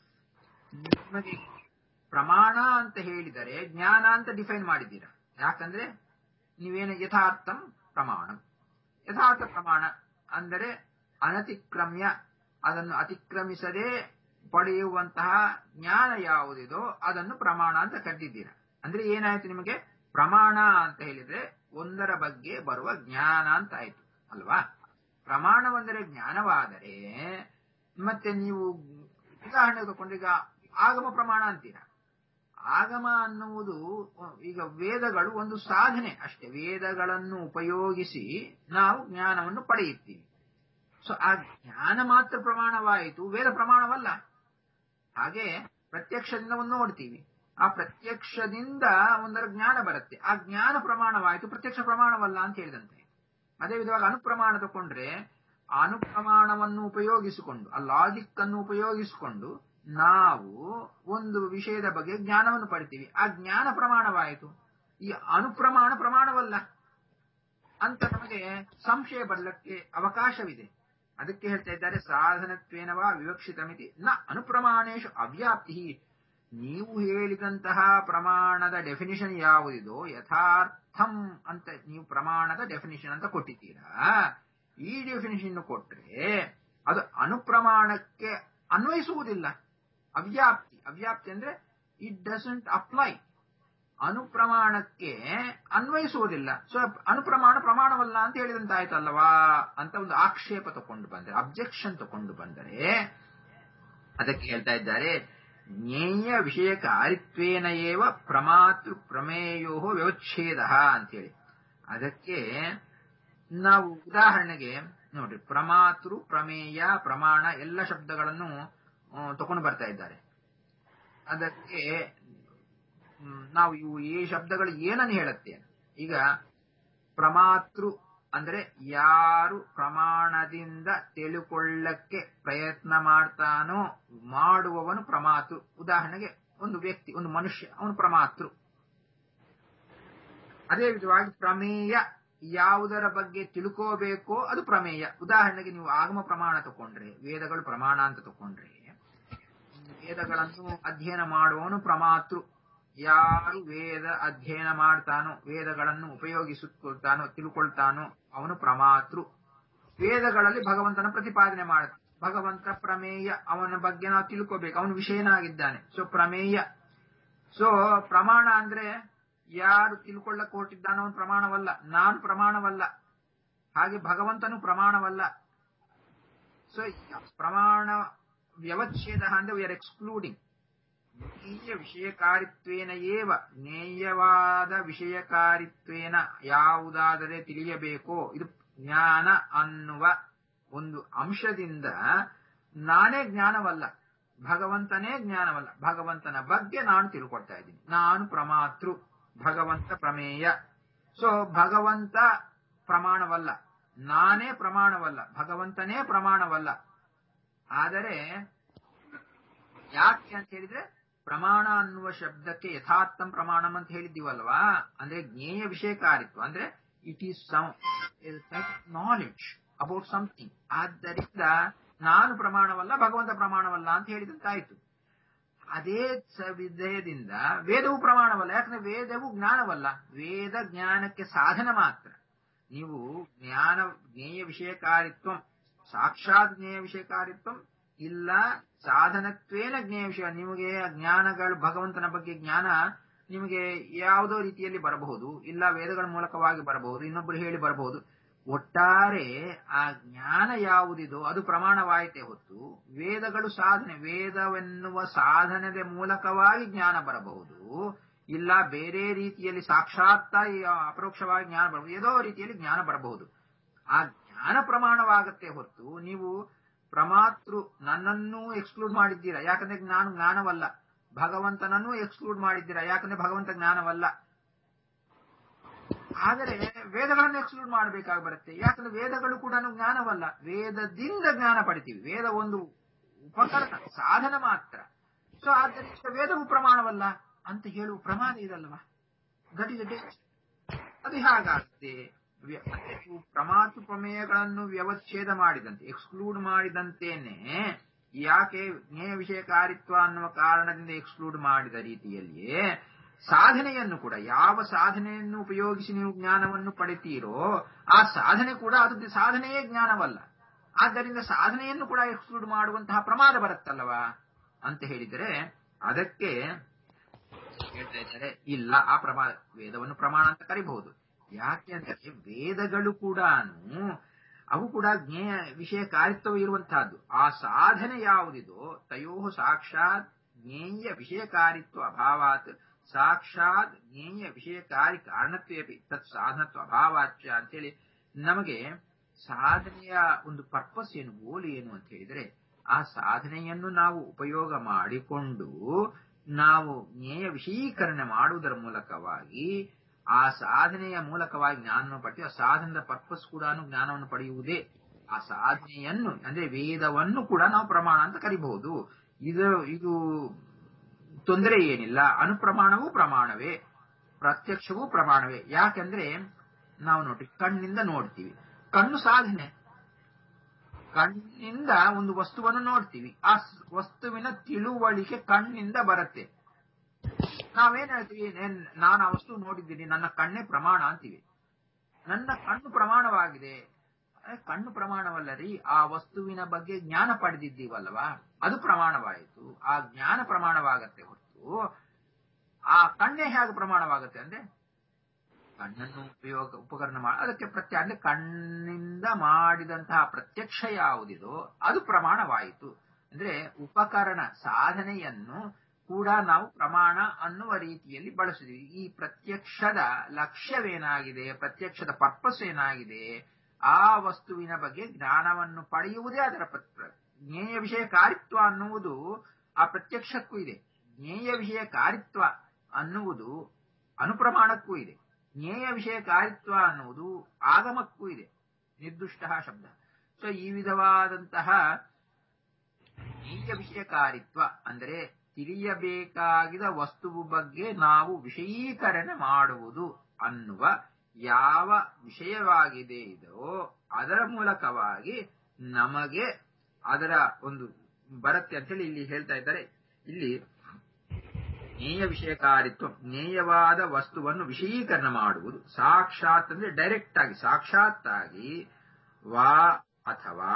[SPEAKER 1] ನಿಮಗೆ ಪ್ರಮಾಣ ಅಂತ ಹೇಳಿದರೆ ಜ್ಞಾನ ಅಂತ ಡಿಫೈನ್ ಮಾಡಿದ್ದೀರಾ ಯಾಕಂದ್ರೆ ನೀವೇನು ಯಥಾರ್ಥಂ ಪ್ರಮಾಣ ಯಥಾರ್ಥ ಪ್ರಮಾಣ ಅಂದರೆ ಅನತಿಕ್ರಮ್ಯ ಅದನ್ನು ಅತಿಕ್ರಮಿಸದೆ ಪಡೆಯುವಂತಹ ಜ್ಞಾನ ಯಾವುದಿದೋ ಅದನ್ನು ಪ್ರಮಾಣ ಅಂತ ಕರೆದಿದ್ದೀರಾ ಅಂದ್ರೆ ಏನಾಯ್ತು ನಿಮಗೆ ಪ್ರಮಾಣ ಅಂತ ಹೇಳಿದ್ರೆ ಒಂದರ ಬಗ್ಗೆ ಬರುವ ಜ್ಞಾನ ಅಂತ ಆಯ್ತು ಅಲ್ವಾ ಪ್ರಮಾಣವೆಂದರೆ ಜ್ಞಾನವಾದರೆ ಮತ್ತೆ ನೀವು ಉದಾಹರಣೆ ತಗೊಂಡೀಗ ಆಗಮ ಪ್ರಮಾಣ ಅಂತೀರಾ ಆಗಮ ಅನ್ನುವುದು ಈಗ ವೇದಗಳು ಒಂದು ಸಾಧನೆ ಅಷ್ಟೇ ವೇದಗಳನ್ನು ಉಪಯೋಗಿಸಿ ನಾವು ಜ್ಞಾನವನ್ನು ಪಡೆಯುತ್ತೀವಿ ಸೊ ಆ ಜ್ಞಾನ ಮಾತ್ರ ಪ್ರಮಾಣವಾಯಿತು ವೇದ ಪ್ರಮಾಣವಲ್ಲ ಹಾಗೆ ಪ್ರತ್ಯಕ್ಷದಿಂದ ಒಂದು ನೋಡ್ತೀವಿ ಆ ಪ್ರತ್ಯಕ್ಷದಿಂದ ಒಂದರ ಜ್ಞಾನ ಬರುತ್ತೆ ಆ ಜ್ಞಾನ ಪ್ರಮಾಣವಾಯಿತು ಪ್ರತ್ಯಕ್ಷ ಪ್ರಮಾಣವಲ್ಲ ಅಂತ ಹೇಳಿದಂತೆ ಅದೇ ವಿಧವಾಗಿ ಅನುಪ್ರಮಾಣ ತಗೊಂಡ್ರೆ ಆ ಅನುಪ್ರಮಾಣವನ್ನು ಉಪಯೋಗಿಸಿಕೊಂಡು ಆ ಲಾಜಿಕ್ ಅನ್ನು ಉಪಯೋಗಿಸಿಕೊಂಡು ನಾವು ಒಂದು ವಿಷಯದ ಬಗ್ಗೆ ಜ್ಞಾನವನ್ನು ಪಡಿತೀವಿ ಆ ಜ್ಞಾನ ಪ್ರಮಾಣವಾಯಿತು ಈ ಅನುಪ್ರಮಾಣ ಪ್ರಮಾಣವಲ್ಲ ಅಂತ ನಮಗೆ ಸಂಶಯ ಬರಲಿಕ್ಕೆ ಅವಕಾಶವಿದೆ ಅದಕ್ಕೆ ಹೇಳ್ತಾ ಇದ್ದಾರೆ ಸಾಧನತ್ವೇನವಾ ವಿವಕ್ಷಿತಮಿತಿ ನ ಅನುಪ್ರಮಾಣೇಶು ಅವ್ಯಾಪ್ತಿ ನೀವು ಹೇಳಿದಂತಹ ಪ್ರಮಾಣದ ಡೆಫಿನಿಷನ್ ಯಾವುದಿದೋ ಯಥಾರ್ಥಂ ಅಂತ ನೀವು ಪ್ರಮಾಣದ ಡೆಫಿನಿಷನ್ ಅಂತ ಕೊಟ್ಟಿದ್ದೀರಾ ಈ ಡೆಫಿನಿಷನ್ ಕೊಟ್ರೆ ಅದು ಅನುಪ್ರಮಾಣಕ್ಕೆ ಅನ್ವಯಿಸುವುದಿಲ್ಲ ಅವ್ಯಾಪ್ತಿ ಅವ್ಯಾಪ್ತಿ ಅಂದ್ರೆ ಇಟ್ ಡಸಂಟ್ ಅಪ್ಲೈ ಅನುಪ್ರಮಾಣಕ್ಕೆ ಅನ್ವಯಿಸುವುದಿಲ್ಲ ಸೊ ಅನುಪ್ರಮಾಣ ಪ್ರಮಾಣವಲ್ಲ ಅಂತ ಹೇಳಿದಂತಾಯ್ತಲ್ಲವಾ ಅಂತ ಒಂದು ಆಕ್ಷೇಪ ತಕೊಂಡು ಬಂದರೆ ಅಬ್ಜೆಕ್ಷನ್ ತಕೊಂಡು ಬಂದರೆ ಅದಕ್ಕೆ ಹೇಳ್ತಾ ಇದ್ದಾರೆ ಜ್ಞೇಯ ವಿಷಯ ಕಾರ್ಯತ್ವೇನ ಏವ ಪ್ರಮಾತೃ ಪ್ರಮೇಯೋ ವ್ಯವಚ್ಛೇದ ಅಂತೇಳಿ ಅದಕ್ಕೆ ನಾವು ಉದಾಹರಣೆಗೆ ನೋಡ್ರಿ ಪ್ರಮಾತೃ ಪ್ರಮೇಯ ಪ್ರಮಾಣ ಎಲ್ಲ ಶಬ್ದಗಳನ್ನು ತಕೊಂಡು ಬರ್ತಾ ಇದ್ದಾರೆ ಅದಕ್ಕೆ ನಾವು ಇವು ಈ ಶಬ್ದಗಳು ಏನನ್ನು ಹೇಳುತ್ತೆ ಈಗ ಪ್ರಮಾತೃ ಅಂದ್ರೆ ಯಾರು ಪ್ರಮಾಣದಿಂದ ತಿಳುಕೊಳ್ಳಕ್ಕೆ ಪ್ರಯತ್ನ ಮಾಡ್ತಾನೋ ಮಾಡುವವನು ಪ್ರಮಾತೃ ಉದಾಹರಣೆಗೆ ಒಂದು ವ್ಯಕ್ತಿ ಒಂದು ಮನುಷ್ಯ ಅವನು ಪ್ರಮಾತೃ ಅದೇ ವಿಧವಾಗಿ ಪ್ರಮೇಯ ಯಾವುದರ ಬಗ್ಗೆ ತಿಳ್ಕೋಬೇಕೋ ಅದು ಪ್ರಮೇಯ ಉದಾಹರಣೆಗೆ ನೀವು ಆಗಮ ಪ್ರಮಾಣ ತಕೊಂಡ್ರೆ ವೇದಗಳು ಪ್ರಮಾಣ ಅಂತ ತಕೊಂಡ್ರೆ ವೇದಗಳನ್ನು ಅಧ್ಯಯನ ಮಾಡುವವನು ಪ್ರಮಾತೃ ಯಾರು ವೇದ ಅಧ್ಯಯನ ಮಾಡ್ತಾನೋ ವೇದಗಳನ್ನು ಉಪಯೋಗಿಸಿಕೊಳ್ತಾನೋ ತಿಳ್ಕೊಳ್ತಾನೋ ಅವನು ಪ್ರಮಾತೃ ವೇದಗಳಲ್ಲಿ ಭಗವಂತನ ಪ್ರತಿಪಾದನೆ ಮಾಡ ಭಗವಂತ ಪ್ರಮೇಯ ಅವನ ಬಗ್ಗೆ ನಾವು ತಿಳ್ಕೋಬೇಕು ಅವನು ವಿಷಯನಾಗಿದ್ದಾನೆ ಸೊ ಪ್ರಮೇಯ ಸೊ ಪ್ರಮಾಣ ಅಂದ್ರೆ ಯಾರು ತಿಳ್ಕೊಳ್ಳಕ್ಕೆ ಹೊರಟಿದ್ದಾನೋ ಅವನು ಪ್ರಮಾಣವಲ್ಲ ನಾನು ಪ್ರಮಾಣವಲ್ಲ ಹಾಗೆ ಭಗವಂತನು ಪ್ರಮಾಣವಲ್ಲ ಸೊ ಪ್ರಮಾಣ ವ್ಯವಚ್ಛೇದ ಅಂದ್ರೆ ವಿ ಆರ್ ಎಕ್ಸ್ಕ್ಲೂಡಿಂಗ್ ಜ್ಞೇಯ ವಿಷಯಕಾರಿತ್ವೇನ ಏವ ಜ್ಞೇಯವಾದ ವಿಷಯಕಾರಿತ್ವೇನ ಯಾವುದಾದರೆ ತಿಳಿಯಬೇಕೋ ಇದು ಜ್ಞಾನ ಅನ್ನುವ ಒಂದು ಅಂಶದಿಂದ ನಾನೇ ಜ್ಞಾನವಲ್ಲ ಭಗವಂತನೇ ಜ್ಞಾನವಲ್ಲ ಭಗವಂತನ ಬಗ್ಗೆ ನಾನು ತಿಳ್ಕೊಳ್ತಾ ಇದ್ದೀನಿ ನಾನು ಪ್ರಮಾತೃ ಭಗವಂತ ಪ್ರಮೇಯ ಸೊ ಭಗವಂತ ಪ್ರಮಾಣವಲ್ಲ ನಾನೇ ಪ್ರಮಾಣವಲ್ಲ ಭಗವಂತನೇ ಪ್ರಮಾಣವಲ್ಲ ಆದರೆ ಯಾಕೆ ಅಂತ ಹೇಳಿದ್ರೆ ಪ್ರಮಾಣ ಅನ್ನುವ ಶಬ್ದಕ್ಕೆ ಯಥಾರ್ಥಂ ಪ್ರಮಾಣಂ ಅಂತ ಹೇಳಿದ್ದೀವಲ್ವಾ ಅಂದ್ರೆ ಜ್ಞೇಯ ವಿಷಯಕಾರಿತ್ವ ಅಂದ್ರೆ it is knowledge about something ಆದ್ದರಿಂದ ನಾನು ಪ್ರಮಾಣವಲ್ಲ ಭಗವಂತ ಪ್ರಮಾಣವಲ್ಲ ಅಂತ ಹೇಳಿದಂತಾಯ್ತು ಅದೇ ವಿಧೇಯದಿಂದ ವೇದವು ಪ್ರಮಾಣವಲ್ಲ ಯಾಕಂದ್ರೆ ವೇದವು ಜ್ಞಾನವಲ್ಲ ವೇದ ಜ್ಞಾನಕ್ಕೆ ಸಾಧನ ಮಾತ್ರ ನೀವು ಜ್ಞಾನ ಜ್ಞೇಯ ವಿಷಯಕಾರಿತ್ವ ಸಾಕ್ಷಾತ್ ಜ್ಞೇಯ ವಿಷಯಕಾರಿತ್ವ ಇಲ್ಲ ಸಾಧನತ್ವೇನ ಜ್ಞೇಯ ವಿಷಯ ನಿಮಗೆ ಜ್ಞಾನಗಳು ಭಗವಂತನ ಬಗ್ಗೆ ಜ್ಞಾನ ನಿಮಗೆ ಯಾವುದೋ ರೀತಿಯಲ್ಲಿ ಬರಬಹುದು ಇಲ್ಲ ವೇದಗಳ ಮೂಲಕವಾಗಿ ಬರಬಹುದು ಇನ್ನೊಬ್ಬರು ಹೇಳಿ ಬರಬಹುದು ಒಟ್ಟಾರೆ ಆ ಜ್ಞಾನ ಯಾವುದಿದೋ ಅದು ಪ್ರಮಾಣವಾಯಿತೆ ಹೊತ್ತು ವೇದಗಳು ಸಾಧನೆ ವೇದವೆನ್ನುವ ಸಾಧನದ ಮೂಲಕವಾಗಿ ಜ್ಞಾನ ಬರಬಹುದು ಇಲ್ಲ ಬೇರೆ ರೀತಿಯಲ್ಲಿ ಸಾಕ್ಷಾತ್ ಅಪರೋಕ್ಷವಾಗಿ ಜ್ಞಾನ ಬರಬಹುದು ಏದೋ ರೀತಿಯಲ್ಲಿ ಜ್ಞಾನ ಬರಬಹುದು ಆ ಜ್ಞಾನ ಪ್ರಮಾಣವಾಗತ್ತೆ ಹೊರತು ನೀವು ಪ್ರಮಾತೃ ನನ್ನನ್ನೂ ಎಕ್ಸ್ಕ್ಲೂಡ್ ಮಾಡಿದ್ದೀರಾ ಯಾಕಂದ್ರೆ ನಾನು ಜ್ಞಾನವಲ್ಲ ಭಗವಂತನನ್ನೂ ಎಕ್ಸ್ಕ್ಲೂಡ್ ಮಾಡಿದ್ದೀರಾ ಯಾಕಂದ್ರೆ ಭಗವಂತ ಜ್ಞಾನವಲ್ಲ ಆದರೆ ವೇದಗಳನ್ನು ಎಕ್ಸ್ಕ್ಲೂಡ್ ಮಾಡಬೇಕಾಗಿ ಬರುತ್ತೆ ಯಾಕಂದ್ರೆ ವೇದಗಳು ಕೂಡ ಜ್ಞಾನವಲ್ಲ ವೇದದಿಂದ ಜ್ಞಾನ ಪಡಿತೀವಿ ವೇದ ಒಂದು ಉಪಕರಣ ಸಾಧನ ಮಾತ್ರ ಸೊ ಆದ್ದರಿಂದ ವೇದವು ಪ್ರಮಾಣವಲ್ಲ ಅಂತ ಹೇಳುವ ಪ್ರಮಾಣ ಇದಲ್ವಾ ದಟ್ ಇಸ್ ಅದು ಹೇಗಾಗುತ್ತೆ ಪ್ರಮಾತು ಪ್ರಮೇಯಗಳನ್ನು ವ್ಯವಚ್ಛೇದ ಮಾಡಿದಂತೆ ಎಕ್ಸ್ಕ್ಲೂಡ್ ಮಾಡಿದಂತೇನೆ ಯಾಕೆ ಜ್ಞೇಯ ವಿಷಯಕಾರಿತ್ವ ಅನ್ನುವ ಕಾರಣದಿಂದ ಎಕ್ಸ್ಕ್ಲೂಡ್ ಮಾಡಿದ ರೀತಿಯಲ್ಲಿಯೇ ಸಾಧನೆಯನ್ನು ಕೂಡ ಯಾವ ಸಾಧನೆಯನ್ನು ಉಪಯೋಗಿಸಿ ನೀವು ಜ್ಞಾನವನ್ನು ಪಡಿತೀರೋ ಆ ಸಾಧನೆ ಕೂಡ ಅದು ಸಾಧನೆಯೇ ಜ್ಞಾನವಲ್ಲ ಆದ್ದರಿಂದ ಸಾಧನೆಯನ್ನು ಕೂಡ ಎಕ್ಸ್ಕ್ಲೂಡ್ ಮಾಡುವಂತಹ ಪ್ರಮಾದ ಬರುತ್ತಲ್ಲವಾ ಅಂತ ಹೇಳಿದರೆ ಅದಕ್ಕೆ ಹೇಳ್ತಾ ಇದ್ದಾರೆ ಇಲ್ಲ ಆ ಪ್ರಮಾಣ ವೇದವನ್ನು ಪ್ರಮಾಣ ಅಂತ ಕರಿಬಹುದು ಯಾಕೆ ಅಂದ್ರೆ ವೇದಗಳು ಕೂಡ ಅವು ಕೂಡ ಜ್ಞೇಯ ವಿಷಯ ಕಾರಿತ್ವ ಇರುವಂತಹದ್ದು ಆ ಸಾಧನೆ ಯಾವುದಿದೋ ತಯೋ ಸಾಕ್ಷಾತ್ ಜ್ಞೇಯ ವಿಷಯಕಾರಿತ್ವ ಅಭಾವಾತ್ ಸಾಕ್ಷಾತ್ ಜ್ಞೇಯ ವಿಷಯಕಾರಿ ಕಾರಣತ್ವೇಪಿ ತತ್ ಸಾಧನತ್ವ ಅಭಾವಾಚ್ಯ ಅಂತೇಳಿ ನಮಗೆ ಸಾಧನೆಯ ಒಂದು ಪರ್ಪಸ್ ಏನು ಗೋಲ್ ಏನು ಅಂತ ಹೇಳಿದ್ರೆ ಆ ಸಾಧನೆಯನ್ನು ನಾವು ಉಪಯೋಗ ಮಾಡಿಕೊಂಡು ನಾವು ಜ್ಞೇಯ ವಿಷಯೀಕರಣ ಮಾಡುವುದರ ಮೂಲಕವಾಗಿ ಆ ಸಾಧನೆಯ ಮೂಲಕವಾಗಿ ಜ್ಞಾನವನ್ನು ಪಡೆಯುವ ಸಾಧನದ ಪರ್ಪಸ್ ಕೂಡ ಜ್ಞಾನವನ್ನು ಪಡೆಯುವುದೇ ಆ ಸಾಧನೆಯನ್ನು ಅಂದ್ರೆ ವೇದವನ್ನು ಕೂಡ ನಾವು ಪ್ರಮಾಣ ಅಂತ ಕರಿಬಹುದು ಇದು ಇದು ತೊಂದರೆ ಏನಿಲ್ಲ ಅನುಪ್ರಮಾಣವೂ ಪ್ರಮಾಣವೇ ಪ್ರತ್ಯಕ್ಷವೂ ಪ್ರಮಾಣವೇ ಯಾಕೆಂದ್ರೆ ನಾವು ನೋಡಿ ಕಣ್ಣಿಂದ ನೋಡ್ತೀವಿ ಕಣ್ಣು ಸಾಧನೆ ಕಣ್ಣಿಂದ ಒಂದು ವಸ್ತುವನ್ನು ನೋಡ್ತೀವಿ ಆ ವಸ್ತುವಿನ ತಿಳುವಳಿಕೆ ಕಣ್ಣಿಂದ ಬರುತ್ತೆ ನಾವೇನ್ ಹೇಳ್ತೀವಿ ನಾನು ಆ ವಸ್ತು ನೋಡಿದ್ದೀನಿ ನನ್ನ ಕಣ್ಣೇ ಪ್ರಮಾಣ ಅಂತೀವಿ ನನ್ನ ಕಣ್ಣು ಪ್ರಮಾಣವಾಗಿದೆ ಕಣ್ಣು ಪ್ರಮಾಣವಲ್ಲ ರೀ ಆ ವಸ್ತುವಿನ ಬಗ್ಗೆ ಜ್ಞಾನ ಪಡೆದಿದ್ದೀವಲ್ವಾ ಅದು ಪ್ರಮಾಣವಾಯಿತು ಆ ಜ್ಞಾನ ಪ್ರಮಾಣವಾಗತ್ತೆ ಹೊರತು ಆ ಕಣ್ಣೇ ಹೇಗೆ ಪ್ರಮಾಣವಾಗುತ್ತೆ ಅಂದ್ರೆ ಕಣ್ಣನ್ನು ಉಪಯೋಗ ಉಪಕರಣ ಮಾಡಿ ಅದಕ್ಕೆ ಪ್ರತ್ಯ ಅಂದ್ರೆ ಕಣ್ಣಿಂದ ಮಾಡಿದಂತಹ ಪ್ರತ್ಯಕ್ಷ ಯಾವುದಿದೋ ಅದು ಪ್ರಮಾಣವಾಯಿತು ಅಂದ್ರೆ ಉಪಕರಣ ಸಾಧನೆಯನ್ನು ಕೂಡ ನಾವು ಪ್ರಮಾಣ ಅನ್ನುವ ರೀತಿಯಲ್ಲಿ ಬಳಸಿದ್ವಿ ಈ ಪ್ರತ್ಯಕ್ಷದ ಲಕ್ಷ್ಯವೇನಾಗಿದೆ ಪ್ರತ್ಯಕ್ಷದ ಪರ್ಪಸ್ ಏನಾಗಿದೆ ಆ ವಸ್ತುವಿನ ಬಗ್ಗೆ ಜ್ಞಾನವನ್ನು ಪಡೆಯುವುದೇ ಅದರ ಜ್ಞೇಯ ವಿಷಯ ಕಾರಿತ್ವ ಅನ್ನುವುದು ಆ ಪ್ರತ್ಯಕ್ಷಕ್ಕೂ ಇದೆ ಜ್ಞೇಯ ವಿಷಯ ಕಾರಿತ್ವ ಅನ್ನುವುದು ಅನುಪ್ರಮಾಣಕ್ಕೂ ಇದೆ ಜ್ಞೇಯ ವಿಷಯ ಕಾರಿತ್ವ ಅನ್ನುವುದು ಆಗಮಕ್ಕೂ ಇದೆ ನಿರ್ದುಷ್ಟ ಶಬ್ದ ಸೊ ಈ ವಿಧವಾದಂತಹ ಜ್ಞೇಯ ವಿಷಯ ಕಾರಿತ್ವ ಅಂದರೆ ತಿಳಿಯಬೇಕಾಗಿದ ವಸ್ತುವು ಬಗ್ಗೆ ನಾವು ವಿಷಯೀಕರಣ ಮಾಡುವುದು ಅನ್ನುವ ಯಾವ ವಿಷಯವಾಗಿದೆ ಇದೋ ಅದರ ಮೂಲಕವಾಗಿ ನಮಗೆ ಅದರ ಒಂದು ಬರುತ್ತೆ ಅಂತೇಳಿ ಇಲ್ಲಿ ಹೇಳ್ತಾ ಇದ್ದಾರೆ ಇಲ್ಲಿ ಜ್ಞೇಯ ವಿಷಯಕಾರಿತ್ವ ಜ್ಞೇಯವಾದ ವಸ್ತುವನ್ನು ವಿಷಯೀಕರಣ ಮಾಡುವುದು ಸಾಕ್ಷಾತ್ ಅಂದ್ರೆ ಡೈರೆಕ್ಟ್ ಆಗಿ ಸಾಕ್ಷಾತ್ ಆಗಿ ವಾ ಅಥವಾ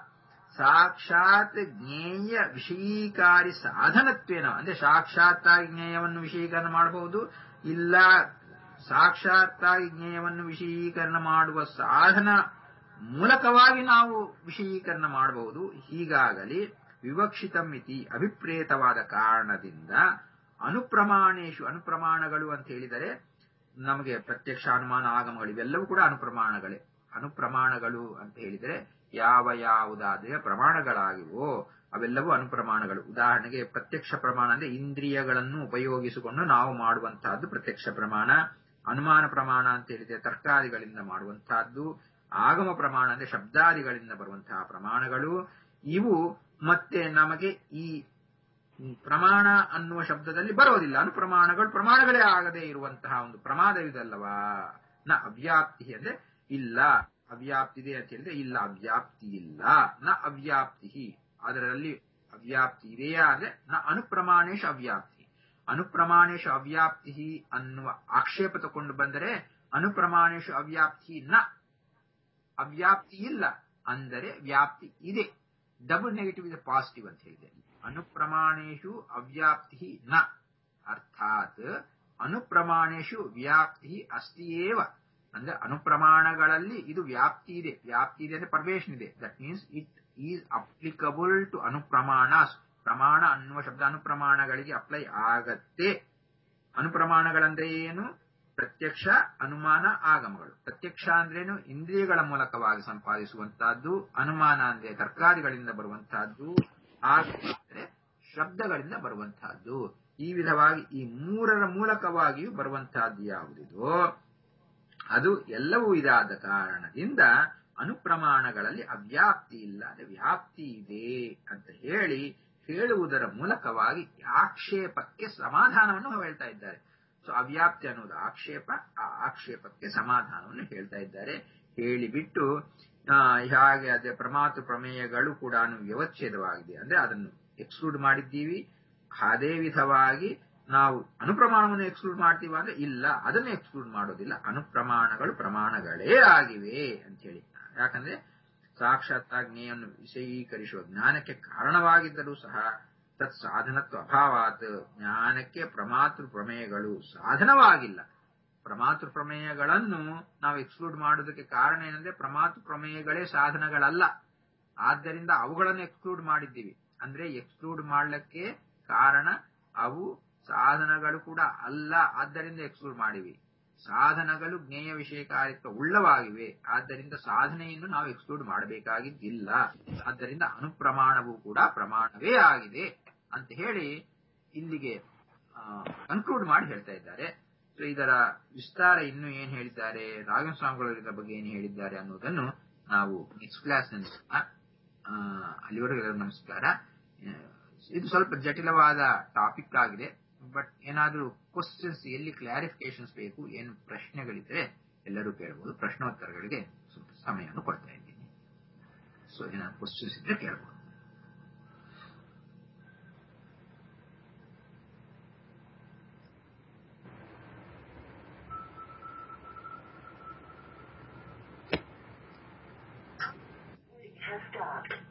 [SPEAKER 1] ಸಾಕ್ಷಾತ್ ಜ್ಞೇಯ ವಿಷಯೀಕಾರಿ ಸಾಧನತ್ವೇನ ಅಂದ್ರೆ ಸಾಕ್ಷಾತ್ತಾಗಿ ಜ್ಞೇಯವನ್ನು ವಿಷಯೀಕರಣ ಮಾಡಬಹುದು ಇಲ್ಲ ಸಾಕ್ಷಾತ್ತಾಗಿ ಜ್ಞೇಯವನ್ನು ವಿಷಯೀಕರಣ ಮಾಡುವ ಸಾಧನ ಮೂಲಕವಾಗಿ ನಾವು ವಿಷಯೀಕರಣ ಮಾಡಬಹುದು ಹೀಗಾಗಲಿ ವಿವಕ್ಷಿತಮಿತಿ ಅಭಿಪ್ರೇತವಾದ ಕಾರಣದಿಂದ ಅನುಪ್ರಮಾಣೇಶು ಅನುಪ್ರಮಾಣಗಳು ಅಂತ ಹೇಳಿದರೆ ನಮಗೆ ಪ್ರತ್ಯಕ್ಷ ಅನುಮಾನ ಆಗಮಗಳು ಇವೆಲ್ಲವೂ ಕೂಡ ಅನುಪ್ರಮಾಣಗಳೇ ಅನುಪ್ರಮಾಣಗಳು ಅಂತ ಹೇಳಿದರೆ ಯಾವ ಯಾವುದಾದರೆ ಪ್ರಮಾಣಗಳಾಗಿವೋ ಅವೆಲ್ಲವೂ ಅನುಪ್ರಮಾಣಗಳು ಉದಾಹರಣೆಗೆ ಪ್ರತ್ಯಕ್ಷ ಪ್ರಮಾಣ ಅಂದ್ರೆ ಇಂದ್ರಿಯಗಳನ್ನು ಉಪಯೋಗಿಸಿಕೊಂಡು ನಾವು ಮಾಡುವಂತಹದ್ದು ಪ್ರತ್ಯಕ್ಷ ಪ್ರಮಾಣ ಅನುಮಾನ ಪ್ರಮಾಣ ಅಂತ ಹೇಳಿದ್ರೆ ತರ್ಕಾದಿಗಳಿಂದ ಮಾಡುವಂತಹದ್ದು ಆಗಮ ಪ್ರಮಾಣ ಅಂದ್ರೆ ಶಬ್ದಾದಿಗಳಿಂದ ಬರುವಂತಹ ಪ್ರಮಾಣಗಳು ಇವು ಮತ್ತೆ ನಮಗೆ ಈ ಪ್ರಮಾಣ ಅನ್ನುವ ಶಬ್ದದಲ್ಲಿ ಬರೋದಿಲ್ಲ ಅನುಪ್ರಮಾಣಗಳು ಪ್ರಮಾಣಗಳೇ ಆಗದೆ ಇರುವಂತಹ ಒಂದು ಪ್ರಮಾದವಿದಲ್ಲವಾ ನ ಅವ್ಯಾಪ್ತಿ ಅಂದ್ರೆ ಇಲ್ಲ ಅವ್ಯಾಪ್ತಿ ಇದೆ ಅಂತ ಹೇಳಿದ್ರೆ ಇಲ್ಲ ಅವ್ಯಾಪ್ತಿ ಇಲ್ಲ ನ ಅವ್ಯಾಪ್ತಿ ಅದರಲ್ಲಿ ಅವ್ಯಾಪ್ತಿ ಇದೆಯಾ ಅಂದ್ರೆ ನ ಅನುಪ್ರಮಾಣೇಶ ಅವ್ಯಾಪ್ತಿ ಅನುಪ್ರಮಾಣೇಶ ಅವ್ಯಾಪ್ತಿ ಅನ್ನುವ ಆಕ್ಷೇಪ ತಗೊಂಡು ಬಂದರೆ ಅನುಪ್ರಮಾಣೇಶ ಅವ್ಯಾಪ್ತಿ ನ ಅವ್ಯಾಪ್ತಿ ಇಲ್ಲ ಅಂದರೆ ವ್ಯಾಪ್ತಿ ಇದೆ ಡಬಲ್ ನೆಗೆಟಿವ್ ಇದೆ ಪಾಸಿಟಿವ್ ಅಂತ ಹೇಳಿದೆ ಅನುಪ್ರಮಾಣೇಶು ಅವ್ಯಾಪ್ತಿ ನ ಅರ್ಥಾತ್ ಅನುಪ್ರಮಾಣೇಶು ವ್ಯಾಪ್ತಿ ಅಸ್ತಿಯೇವ ಅಂದ್ರೆ ಅನುಪ್ರಮಾಣಗಳಲ್ಲಿ ಇದು ವ್ಯಾಪ್ತಿ ಇದೆ ವ್ಯಾಪ್ತಿ ಇದೆ ಅಂದ್ರೆ ಪರ್ವೇಶನ್ ಇದೆ that means it is applicable to ಅನುಪ್ರಮಾಣ ಪ್ರಮಾಣ ಅನ್ನುವ ಶಬ್ದ ಅನುಪ್ರಮಾಣಗಳಿಗೆ ಅಪ್ಲೈ ಆಗತ್ತೆ ಅನುಪ್ರಮಾಣಗಳಂದ್ರೆ ಏನು ಪ್ರತ್ಯಕ್ಷ ಅನುಮಾನ ಆಗಮಗಳು ಪ್ರತ್ಯಕ್ಷ ಅಂದ್ರೇನು ಇಂದ್ರಿಯಗಳ ಮೂಲಕವಾಗಿ ಸಂಪಾದಿಸುವಂತಹದ್ದು ಅನುಮಾನ ಅಂದ್ರೆ ತರ್ಕಾರಿಗಳಿಂದ ಬರುವಂತಹದ್ದು ಆಗಮ ಅಂದ್ರೆ ಶಬ್ದಗಳಿಂದ ಬರುವಂತಹದ್ದು ಈ ವಿಧವಾಗಿ ಈ ಮೂರರ ಮೂಲಕವಾಗಿಯೂ ಬರುವಂತಹದ್ದು ಯಾವುದಿದೋ ಅದು ಎಲ್ಲವೂ ಇದಾದ ಕಾರಣದಿಂದ ಅನುಪ್ರಮಾಣಗಳಲ್ಲಿ ಅವ್ಯಾಪ್ತಿ ಇಲ್ಲ ಅಂದ್ರೆ ವ್ಯಾಪ್ತಿ ಇದೆ ಅಂತ ಹೇಳಿ ಹೇಳುವುದರ ಮೂಲಕವಾಗಿ ಆಕ್ಷೇಪಕ್ಕೆ ಸಮಾಧಾನವನ್ನು ಹೇಳ್ತಾ ಇದ್ದಾರೆ ಸೊ ಅವ್ಯಾಪ್ತಿ ಅನ್ನೋದು ಆಕ್ಷೇಪ ಆ ಆಕ್ಷೇಪಕ್ಕೆ ಸಮಾಧಾನವನ್ನು ಹೇಳ್ತಾ ಇದ್ದಾರೆ ಹೇಳಿಬಿಟ್ಟು ಆ, ಹಾಗೆ ಅದೇ ಪ್ರಮಾತು ಪ್ರಮೇಯಗಳು ಕೂಡ ವ್ಯವಚ್ಛೇದವಾಗಿದೆ ಅಂದ್ರೆ ಅದನ್ನು ಎಕ್ಸ್ಕ್ಲೂಡ್ ಮಾಡಿದ್ದೀವಿ ಅದೇ ವಿಧವಾಗಿ ನಾವು ಅನುಪ್ರಮಾಣವನ್ನು ಎಕ್ಸ್ಕ್ಲೂಡ್ ಮಾಡ್ತೀವ ಅಂದ್ರೆ ಇಲ್ಲ ಅದನ್ನು ಎಕ್ಸ್ಕ್ಲೂಡ್ ಮಾಡೋದಿಲ್ಲ ಅನುಪ್ರಮಾಣಗಳು ಪ್ರಮಾಣಗಳೇ ಆಗಿವೆ ಅಂತ ಹೇಳಿ ಯಾಕಂದ್ರೆ ಸಾಕ್ಷಾತ್ತಾಜ್ಞೆಯನ್ನು ವಿಷಯೀಕರಿಸುವ ಜ್ಞಾನಕ್ಕೆ ಕಾರಣವಾಗಿದ್ದರೂ ಸಹ ತತ್ ಸಾಧನತ್ವ ಅಭಾವಾತ್ ಜ್ಞಾನಕ್ಕೆ ಪ್ರಮಾತೃ ಪ್ರಮೇಯಗಳು ಸಾಧನವಾಗಿಲ್ಲ ಪ್ರಮಾತೃ ಪ್ರಮೇಯಗಳನ್ನು ನಾವು ಎಕ್ಸ್ಕ್ಲೂಡ್ ಮಾಡೋದಕ್ಕೆ ಕಾರಣ ಏನಂದ್ರೆ ಪ್ರಮಾತೃ ಪ್ರಮೇಯಗಳೇ ಸಾಧನಗಳಲ್ಲ ಆದ್ದರಿಂದ ಅವುಗಳನ್ನು ಎಕ್ಸ್ಕ್ಲೂಡ್ ಮಾಡಿದ್ದೀವಿ ಅಂದ್ರೆ ಎಕ್ಸ್ಕ್ಲೂಡ್ ಮಾಡ್ಲಿಕ್ಕೆ ಕಾರಣ ಅವು ಸಾಧನಗಳು ಕೂಡ ಅಲ್ಲ ಆದ್ದರಿಂದ ಎಕ್ಸ್ಕ್ಲೂಡ್ ಮಾಡಿವಿ ಸಾಧನಗಳು ಜ್ಞೇಯ ವಿಷಯಕಾರಿತ್ವ ಉಳ್ಳವಾಗಿವೆ ಆದ್ದರಿಂದ ಸಾಧನೆಯನ್ನು ನಾವು ಎಕ್ಸ್ಕ್ಲೂಡ್ ಮಾಡಬೇಕಾಗಿದ್ದಿಲ್ಲ ಆದ್ದರಿಂದ ಅನುಪ್ರಮಾಣವು ಕೂಡ ಪ್ರಮಾಣವೇ ಆಗಿದೆ ಅಂತ ಹೇಳಿ ಇಲ್ಲಿಗೆ ಕನ್ಕ್ಲೂಡ್ ಮಾಡಿ ಹೇಳ್ತಾ ಇದ್ದಾರೆ ಸೊ ಇದರ ವಿಸ್ತಾರ ಇನ್ನು ಏನ್ ಹೇಳಿದ್ದಾರೆ ರಾಘವೇಂದ್ರ ಸ್ವಾಮಿಗಳು ಇದರ ಬಗ್ಗೆ ಏನು ಹೇಳಿದ್ದಾರೆ ಅನ್ನೋದನ್ನು ನಾವು ನೆಕ್ಸ್ಟ್ ಕ್ಲಾಸ್ ಅಲ್ಲಿವರೆಗೂ ಎಲ್ಲರಿಗೂ ನಮಸ್ಕಾರ ಆ, ಇದು ಸ್ವಲ್ಪ ಜಟಿಲವಾದ ಟಾಪಿಕ್ ಆಗಿದೆ ಬಟ್ ಏನಾದರೂ ಕ್ವಶನ್ಸ್ ಎಲ್ಲಿ ಕ್ಲಾರಿಫಿಕೇಶನ್ಸ್ ಬೇಕು ಏನು ಪ್ರಶ್ನೆಗಳಿದ್ರೆ ಎಲ್ಲರೂ ಕೇಳಬಹುದು ಪ್ರಶ್ನೋತ್ತರಗಳಿಗೆ ಸ್ವಲ್ಪ ಸಮಯವನ್ನು ಕೊಡ್ತಾ ಇದ್ದೀನಿ ಸೊ ಏನಾದ್ರು ಕ್ವಶನ್ಸ್ ಇದ್ರೆ ಕೇಳಬಹುದು
[SPEAKER 3] has stopped.